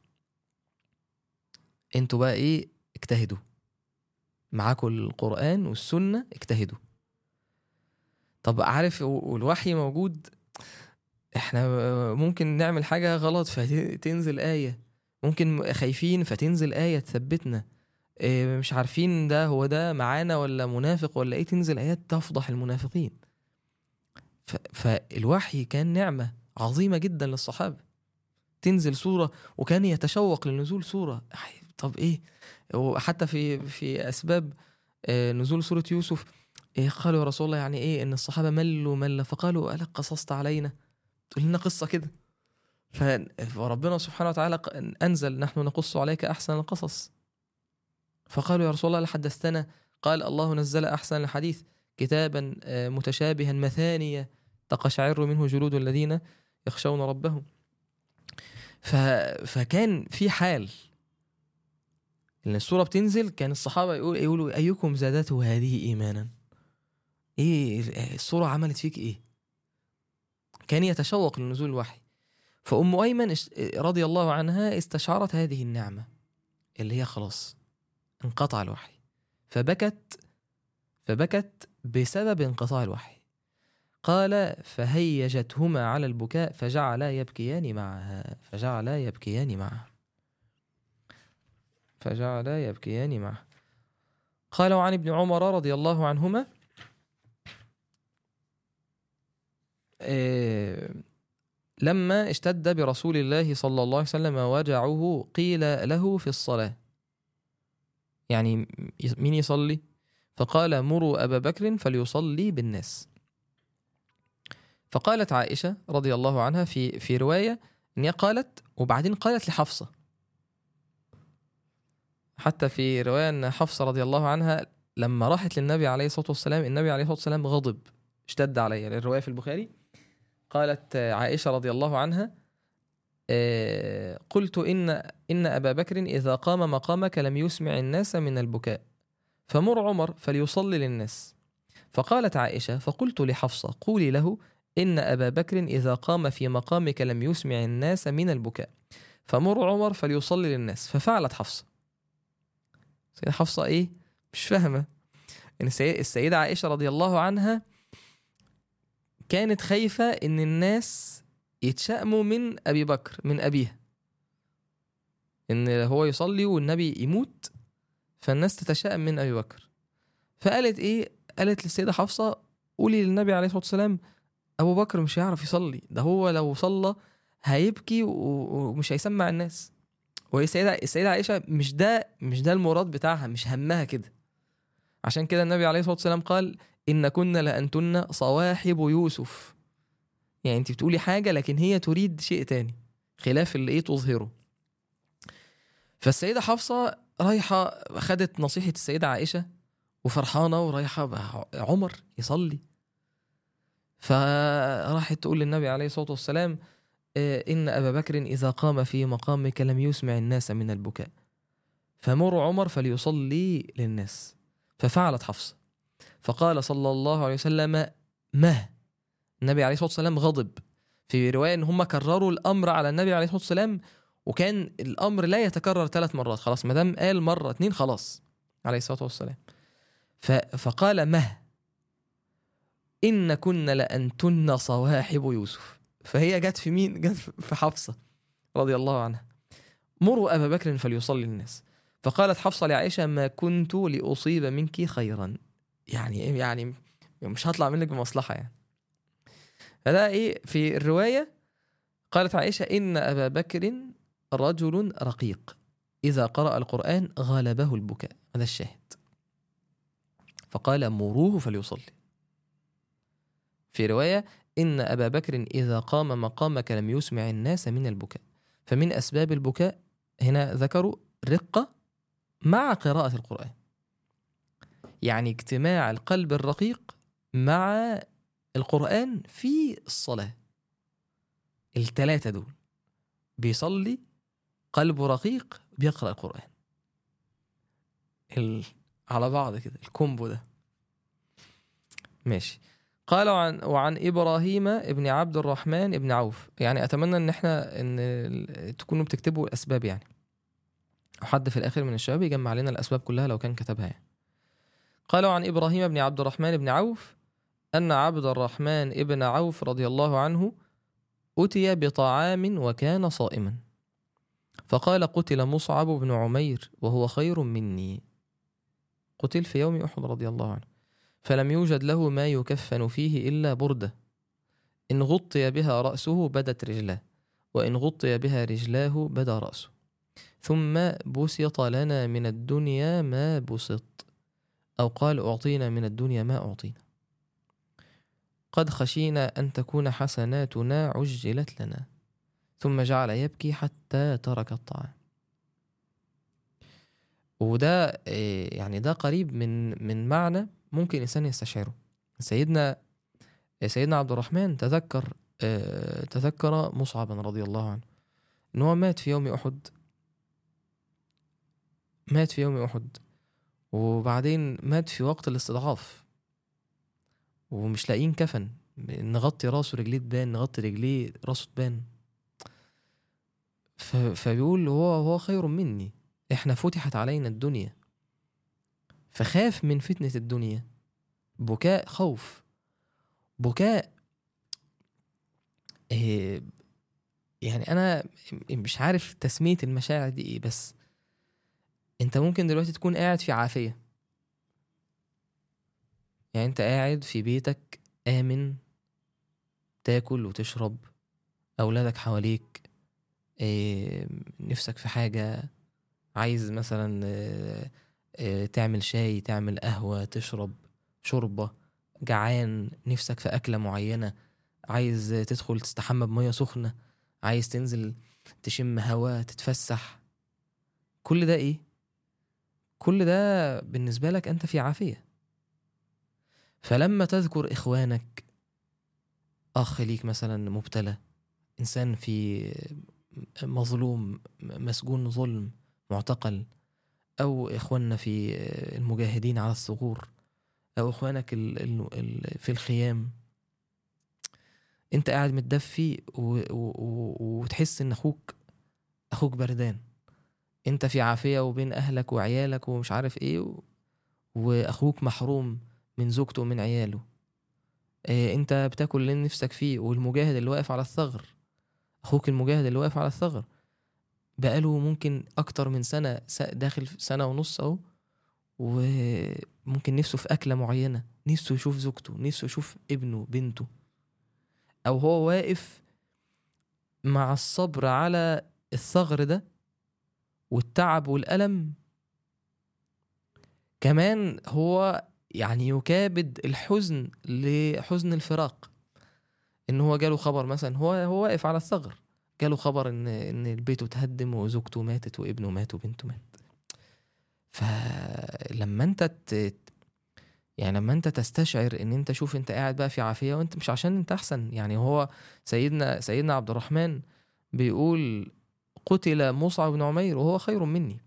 انتوا بقى ايه اجتهدوا معاكم القرآن والسنة اجتهدوا طب عارف والوحي موجود احنا ممكن نعمل حاجة غلط فتنزل آية ممكن خايفين فتنزل آية تثبتنا إيه مش عارفين ده هو ده معانا ولا منافق ولا ايه تنزل آيات تفضح المنافقين ف... فالوحي كان نعمة عظيمة جدا للصحابة تنزل سورة وكان يتشوق لنزول سورة طب ايه وحتى في في اسباب نزول سوره يوسف إيه قالوا يا رسول الله يعني ايه ان الصحابه ملوا ملا فقالوا الك قصصت علينا تقول لنا قصه كده فربنا سبحانه وتعالى انزل نحن نقص عليك احسن القصص فقالوا يا رسول الله لحدثتنا قال الله نزل احسن الحديث كتابا متشابها مثانية تقشعر منه جلود الذين يخشون ربهم ف... فكان في حال لأن السورة بتنزل كان الصحابة يقول يقولوا أيكم زادته هذه إيمانا إيه السورة عملت فيك إيه كان يتشوق لنزول الوحي فأم أيمن اش- رضي الله عنها استشعرت هذه النعمة اللي هي خلاص انقطع الوحي فبكت فبكت بسبب انقطاع الوحي قال فهيجتهما على البكاء فجعلا يبكيان معها فجعلا يبكيان معها فجعلا يبكيان معها قال عن ابن عمر رضي الله عنهما آه، لما اشتد برسول الله صلى الله عليه وسلم وجعه قيل له في الصلاة يعني مين يصلي فقال مروا أبا بكر فليصلي بالناس فقالت عائشة رضي الله عنها في في رواية إن هي قالت وبعدين قالت لحفصة حتى في رواية أن حفصة رضي الله عنها لما راحت للنبي عليه الصلاة والسلام النبي عليه الصلاة والسلام غضب اشتد عليها الرواية في البخاري قالت عائشة رضي الله عنها آه، قلت إن إن أبا بكر إذا قام مقامك لم يسمع الناس من البكاء فمر عمر فليصلي للناس فقالت عائشة فقلت لحفصة قولي له إن أبا بكر إذا قام في مقامك لم يسمع الناس من البكاء فمر عمر فليصلي للناس ففعلت حفصة سيدة حفصة إيه مش فاهمة إن السي- السيدة عائشة رضي الله عنها كانت خايفة إن الناس يتشائموا من أبي بكر من أبيها إن هو يصلي والنبي يموت فالناس تتشائم من أبي بكر فقالت إيه قالت للسيدة حفصة قولي للنبي عليه الصلاة والسلام أبو بكر مش هيعرف يصلي ده هو لو صلى هيبكي و- ومش هيسمع الناس وهي السيدة السيدة عائشة مش ده مش ده المراد بتاعها مش همها كده عشان كده النبي عليه الصلاة والسلام قال إن كنا لأنتن صواحب يوسف يعني انت بتقولي حاجة لكن هي تريد شيء تاني خلاف اللي ايه تظهره فالسيدة حفصة رايحة خدت نصيحة السيدة عائشة وفرحانة ورايحة بقى عمر يصلي فراحت تقول للنبي عليه الصلاة والسلام آه، إن أبا بكر إذا قام في مقامك لم يسمع الناس من البكاء فمر عمر فليصلي للناس ففعلت حفصة فقال صلى الله عليه وسلم ما النبي عليه الصلاة والسلام غضب في رواية إن هم كرروا الأمر على النبي عليه الصلاة والسلام وكان الأمر لا يتكرر ثلاث مرات خلاص ما دام قال مرة اتنين خلاص عليه الصلاة والسلام ف... فقال مه إن كن لأنتن صواحب يوسف فهي جت في مين؟ جت في حفصة رضي الله عنها مروا أبا بكر فليصلي الناس فقالت حفصة لعائشة ما كنت لأصيب منك خيرا يعني إيه يعني مش هطلع منك بمصلحة يعني فده إيه في الرواية قالت عائشة إن أبا بكر رجل رقيق إذا قرأ القرآن غلبه البكاء هذا الشاهد فقال مروه فليصلي في رواية إن أبا بكر إذا قام مقامك لم يسمع الناس من البكاء فمن أسباب البكاء هنا ذكروا رقة مع قراءة القرآن يعني اجتماع القلب الرقيق مع القرآن في الصلاة التلاتة دول بيصلي قلبه رقيق بيقرأ القرآن ال... على بعض كده الكومبو ده ماشي قال وعن وعن ابراهيم ابن عبد الرحمن ابن عوف يعني اتمنى ان احنا ان ال- تكونوا بتكتبوا الاسباب يعني وحد في الاخر من الشباب يجمع لنا الاسباب كلها لو كان كتبها يعني. قال عن ابراهيم بن عبد الرحمن بن عوف ان عبد الرحمن ابن عوف رضي الله عنه اتي بطعام وكان صائما فقال قتل مصعب بن عمير وهو خير مني قتل في يوم احد رضي الله عنه فلم يوجد له ما يكفن فيه الا برده ان غطي بها راسه بدت رجلاه وان غطي بها رجلاه بدا راسه ثم بسط لنا من الدنيا ما بسط او قال اعطينا من الدنيا ما اعطينا قد خشينا ان تكون حسناتنا عجلت لنا ثم جعل يبكي حتى ترك الطعام وده إيه، يعني ده قريب من من معنى ممكن الانسان يستشعره سيدنا سيدنا عبد الرحمن تذكر آه، تذكر مصعبا رضي الله عنه ان هو مات في يوم احد مات في يوم احد وبعدين مات في وقت الاستضعاف ومش لاقيين كفن نغطي راسه رجليه تبان نغطي رجليه راسه تبان ف- فبيقول هو هو خير مني احنا فتحت علينا الدنيا فخاف من فتنة الدنيا بكاء خوف بكاء إيه يعني انا مش عارف تسمية المشاعر دي ايه بس انت ممكن دلوقتي تكون قاعد في عافية يعني انت قاعد في بيتك آمن تاكل وتشرب أولادك حواليك إيه نفسك في حاجة عايز مثلا إيه إيه تعمل شاي تعمل قهوة تشرب شوربة جعان نفسك في أكلة معينة عايز تدخل تستحمى بمية سخنة عايز تنزل تشم هوا تتفسح كل ده ايه كل ده بالنسبة لك أنت في عافية فلما تذكر إخوانك أخ ليك مثلا مبتلى إنسان في مظلوم مسجون ظلم معتقل أو إخواننا في المجاهدين على الثغور أو إخوانك ال ال ال في الخيام أنت قاعد متدفي و- و- و- وتحس إن أخوك أخوك بردان أنت في عافية وبين أهلك وعيالك ومش عارف إيه و... وأخوك محروم من زوجته ومن عياله إيه أنت بتاكل اللي نفسك فيه والمجاهد اللي واقف على الثغر أخوك المجاهد اللي واقف على الثغر بقاله ممكن أكتر من سنة س- داخل في سنة ونص أهو وممكن نفسه في أكلة معينة نفسه يشوف زوجته نفسه يشوف ابنه بنته أو هو واقف مع الصبر على الثغر ده والتعب والألم كمان هو يعني يكابد الحزن لحزن الفراق ان هو جاله خبر مثلا هو هو واقف على الثغر جاله خبر ان ان بيته اتهدم وزوجته ماتت وابنه مات وبنته مات فلما انت ت... يعني لما انت تستشعر ان انت شوف انت قاعد بقى في عافيه وانت مش عشان انت احسن يعني هو سيدنا سيدنا عبد الرحمن بيقول قتل مصعب بن عمير وهو خير مني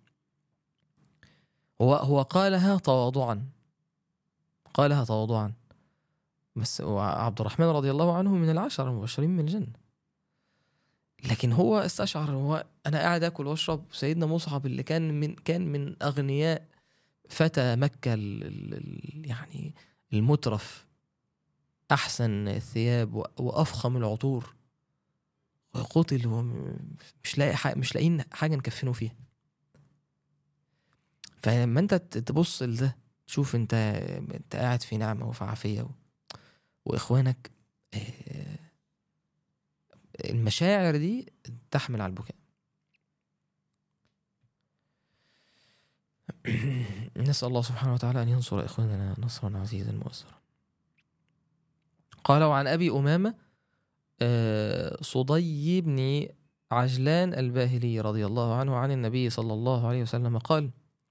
هو هو قالها تواضعا قالها تواضعا بس هو عبد الرحمن رضي الله عنه من العشرة المبشرين من الجنة لكن هو استشعر هو انا قاعد اكل واشرب سيدنا مصعب اللي كان من كان من اغنياء فتى مكة ال ال يعني المترف احسن الثياب و- وافخم العطور قتل ومش لاقي حاجة مش لاقيين حاجة نكفنه فيها فلما انت ت- تبص لده تشوف انت انت قاعد في نعمة وفي عافية و... واخوانك آه، المشاعر دي تحمل على البكاء نسأل الله سبحانه وتعالى أن ينصر إخواننا نصرا عزيزا مؤثرا قال وعن أبي أمامة آه، صدي بن عجلان الباهلي رضي الله عنه عن النبي صلى الله عليه وسلم قال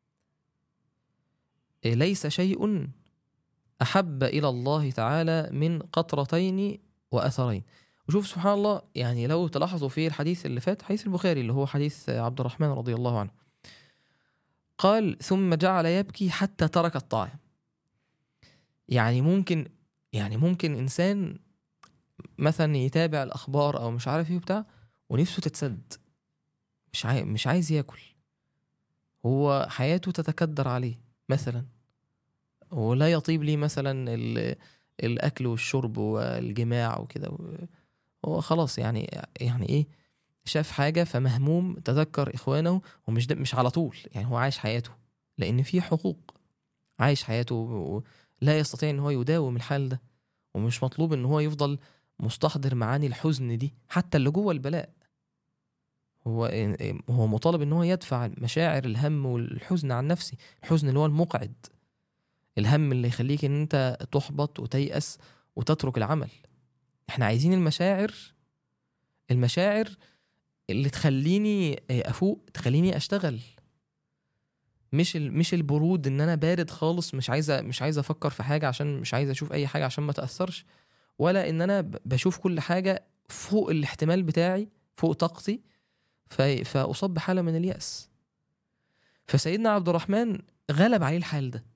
ليس شيء أحب إلى الله تعالى من قطرتين وأثرين وشوف سبحان الله يعني لو تلاحظوا في الحديث اللي فات حديث البخاري اللي هو حديث عبد الرحمن رضي الله عنه قال ثم جعل يبكي حتى ترك الطاعة يعني ممكن يعني ممكن إنسان مثلا يتابع الأخبار أو مش عارف إيه وبتاع ونفسه تتسد مش عاي... مش عايز ياكل هو حياته تتكدر عليه مثلا ولا يطيب لي مثلا ال... الاكل والشرب والجماع وكده هو خلاص يعني يعني ايه شاف حاجه فمهموم تذكر اخوانه ومش ده مش على طول يعني هو عايش حياته لان في حقوق عايش حياته و- لا يستطيع ان هو يداوم الحال ده ومش مطلوب ان هو يفضل مستحضر معاني الحزن دي حتى اللي جوه البلاء هو هو مطالب ان هو يدفع مشاعر الهم والحزن عن نفسه الحزن اللي هو المقعد الهم اللي يخليك ان انت تحبط وتيأس وتترك العمل احنا عايزين المشاعر المشاعر اللي تخليني افوق تخليني اشتغل مش ال- مش البرود ان انا بارد خالص مش عايزه مش عايز افكر في حاجه عشان مش عايز اشوف اي حاجه عشان ما تاثرش ولا ان انا ب- بشوف كل حاجه فوق الاحتمال بتاعي فوق طاقتي في- فاصاب بحاله من الياس فسيدنا عبد الرحمن غلب عليه الحال ده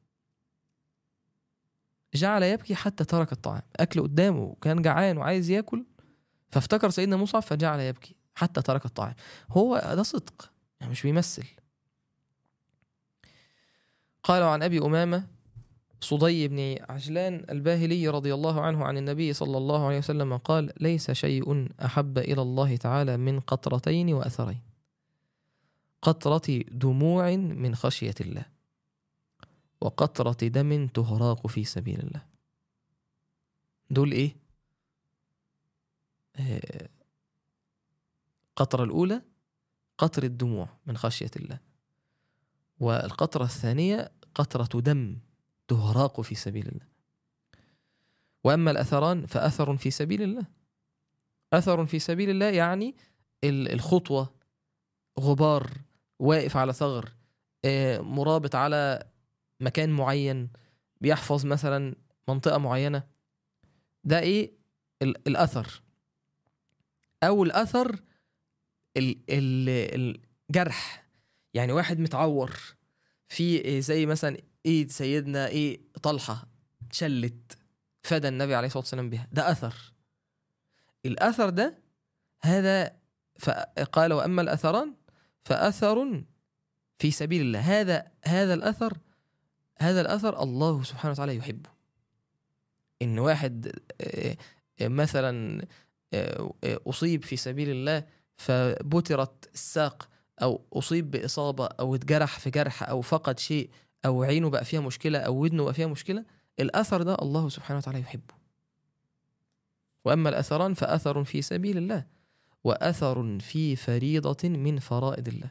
جعل يبكي حتى ترك الطعام اكل قدامه وكان جعان وعايز ياكل فافتكر سيدنا مصعب فجعل يبكي حتى ترك الطعام هو ده صدق يعني مش بيمثل قال عن ابي امامه صدي بن عجلان الباهلي رضي الله عنه عن النبي صلى الله عليه وسلم قال ليس شيء احب الى الله تعالى من قطرتين واثرين قطره دموع من خشيه الله وقطره دم تهراق في سبيل الله دول ايه آه، القطرة الأولى قطر الدموع من خشية الله والقطرة الثانية قطرة دم تهراق في سبيل الله وأما الأثران فأثر في سبيل الله أثر في سبيل الله يعني ال- الخطوة غبار واقف على ثغر آه، مرابط على مكان معين بيحفظ مثلا منطقة معينة ده إيه ال- الأثر أو الأثر ال- ال- الجرح يعني واحد متعور في إيه زي مثلا ايد سيدنا ايه طلحه اتشلت فدى النبي عليه الصلاه والسلام بها ده اثر الاثر ده هذا فقال واما الاثران فاثر في سبيل الله هذا هذا الاثر هذا الاثر الله سبحانه وتعالى يحبه ان واحد آه، آه، مثلا آه، آه، اصيب في سبيل الله فبترت الساق او اصيب باصابه او اتجرح في جرح او فقد شيء او عينه بقى فيها مشكله او ودنه بقى فيها مشكله الاثر ده الله سبحانه وتعالى يحبه واما الاثران فاثر في سبيل الله واثر في فريضه من فرائض الله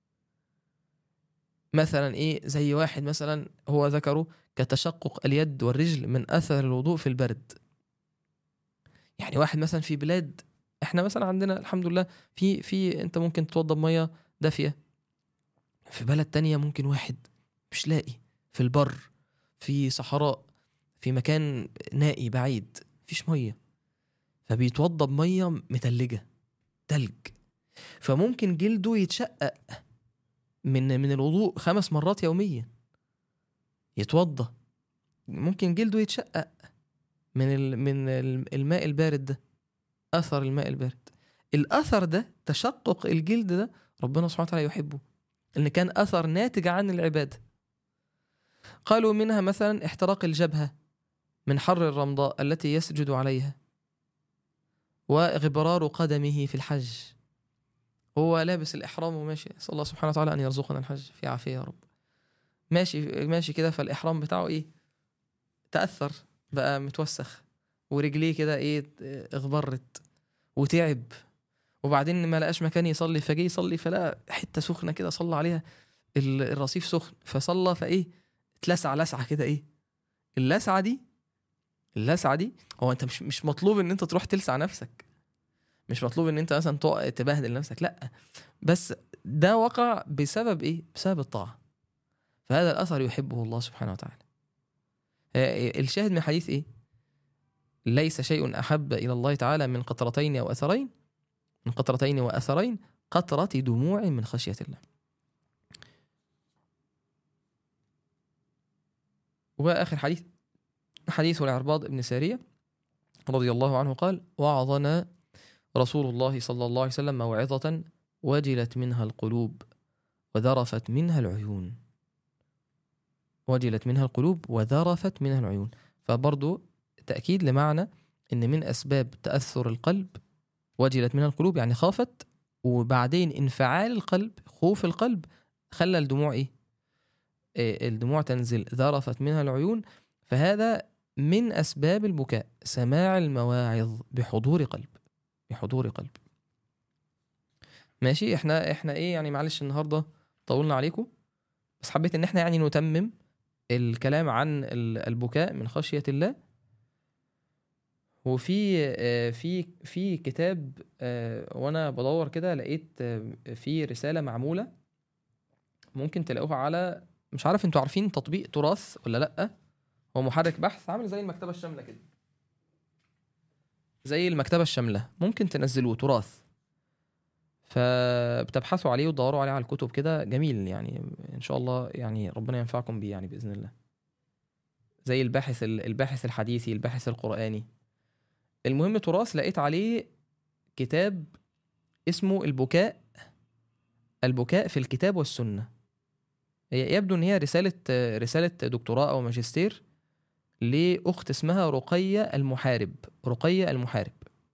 مثلا ايه زي واحد مثلا هو ذكره كتشقق اليد والرجل من اثر الوضوء في البرد يعني واحد مثلا في بلاد احنا مثلا عندنا الحمد لله في في انت ممكن تتوضى بميه دافيه في بلد تانية ممكن واحد مش لاقي في البر في صحراء في مكان نائي بعيد مفيش ميه فبيتوضى بميه متلجه تلج فممكن جلده يتشقق من من الوضوء خمس مرات يوميا يتوضى ممكن جلده يتشقق من ال من ال- الماء البارد ده اثر الماء البارد الاثر ده تشقق الجلد ده ربنا سبحانه وتعالى يحبه ان كان اثر ناتج عن العباده قالوا منها مثلا احتراق الجبهه من حر الرمضاء التي يسجد عليها وغبرار قدمه في الحج هو لابس الاحرام وماشي نسال الله سبحانه وتعالى ان يرزقنا الحج في عافيه يا رب ماشي ماشي كده فالاحرام بتاعه ايه تاثر بقى متوسخ ورجليه كده ايه اغبرت وتعب وبعدين ما لقاش مكان يصلي فجه يصلي فلقى حته سخنه كده صلى عليها ال- الرصيف سخن فصلى فايه اتلسع لسعه كده ايه اللسعه دي اللسعه دي هو انت مش مش مطلوب ان انت تروح تلسع نفسك مش مطلوب ان انت مثلا تقع- تبهدل نفسك لا بس ده وقع بسبب ايه بسبب الطاعه فهذا الاثر يحبه الله سبحانه وتعالى آه، الشاهد من الحديث ايه ليس شيء احب الى الله تعالى من قطرتين او اثرين من قطرتين واثرين قطره دموع من خشيه الله واخر حديث حديث العرباض بن ساريه رضي الله عنه قال وعظنا رسول الله صلى الله عليه وسلم موعظه وجلت منها القلوب وذرفت منها العيون وجلت منها القلوب وذرفت منها العيون فبرضو تأكيد لمعنى إن من أسباب تأثر القلب وجلت منها القلوب يعني خافت وبعدين انفعال القلب خوف القلب خلى الدموع إيه؟ إيه الدموع تنزل ذرفت منها العيون فهذا من أسباب البكاء سماع المواعظ بحضور قلب بحضور قلب ماشي احنا احنا ايه يعني معلش النهارده طولنا عليكم بس حبيت ان احنا يعني نتمم الكلام عن ال- البكاء من خشية الله وفي آه، في في كتاب آه، وانا بدور كده لقيت آه، في رسالة معمولة ممكن تلاقوها على مش عارف انتوا عارفين تطبيق تراث ولا لأ هو محرك بحث عامل زي المكتبة الشاملة كده زي المكتبة الشاملة ممكن تنزلوه تراث فبتبحثوا عليه وتدوروا عليه على الكتب كده جميل يعني ان شاء الله يعني ربنا ينفعكم بيه يعني باذن الله زي الباحث الباحث الحديثي الباحث القراني المهم تراث لقيت عليه كتاب اسمه البكاء البكاء في الكتاب والسنه هي يبدو ان هي رساله رساله دكتوراه او ماجستير لاخت اسمها رقيه المحارب رقيه المحارب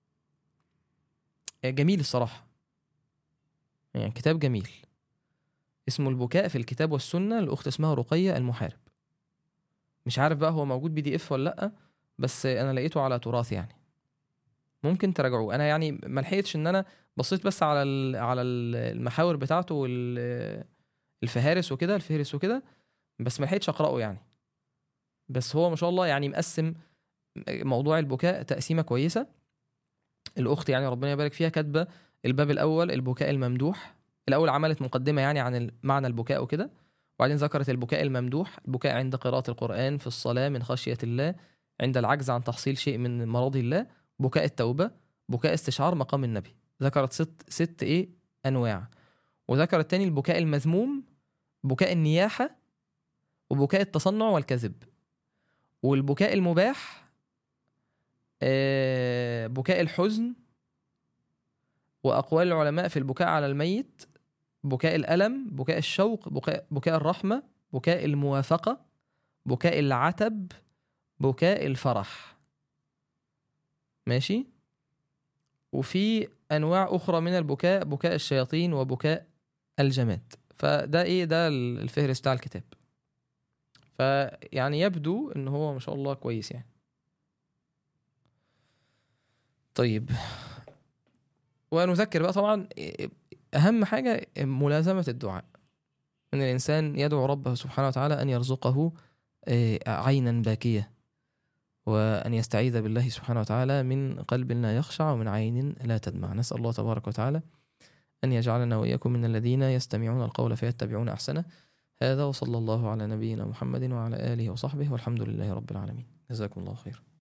جميل الصراحه يعني كتاب جميل اسمه البكاء في الكتاب والسنه لاخت اسمها رقيه المحارب مش عارف بقى هو موجود بي دي اف ولا لا بس انا لقيته على تراث يعني ممكن تراجعوه انا يعني ما لحقتش ان انا بصيت بس على على المحاور بتاعته والفهارس وكده الفهرس وكده بس ما لحقتش اقراه يعني بس هو ما شاء الله يعني مقسم موضوع البكاء تقسيمه كويسه الاخت يعني ربنا يبارك فيها كاتبه الباب الاول البكاء الممدوح الاول عملت مقدمه يعني عن معنى البكاء وكده وبعدين ذكرت البكاء الممدوح البكاء عند قراءه القران في الصلاه من خشيه الله عند العجز عن تحصيل شيء من مرض الله بكاء التوبه بكاء استشعار مقام النبي ذكرت ست ست ايه انواع وذكرت تاني البكاء المذموم بكاء النياحه وبكاء التصنع والكذب والبكاء المباح آه، بكاء الحزن وأقوال العلماء في البكاء على الميت بكاء الألم بكاء الشوق بكاء, بكاء الرحمة بكاء الموافقة بكاء العتب بكاء الفرح ماشي وفي أنواع أخرى من البكاء بكاء الشياطين وبكاء الجماد فده إيه ده الفهرس بتاع الكتاب فيعني يبدو ان هو ما شاء الله كويس يعني طيب ونذكر بقى طبعا اهم حاجه ملازمه الدعاء ان الانسان يدعو ربه سبحانه وتعالى ان يرزقه آه، عينا باكيه وان يستعيذ بالله سبحانه وتعالى من قلب لا يخشع ومن عين لا تدمع نسال الله تبارك وتعالى ان يجعلنا واياكم من الذين يستمعون القول فيتبعون احسنه هذا وصلى الله على نبينا محمد وعلى آله وصحبه والحمد لله رب العالمين جزاكم الله خير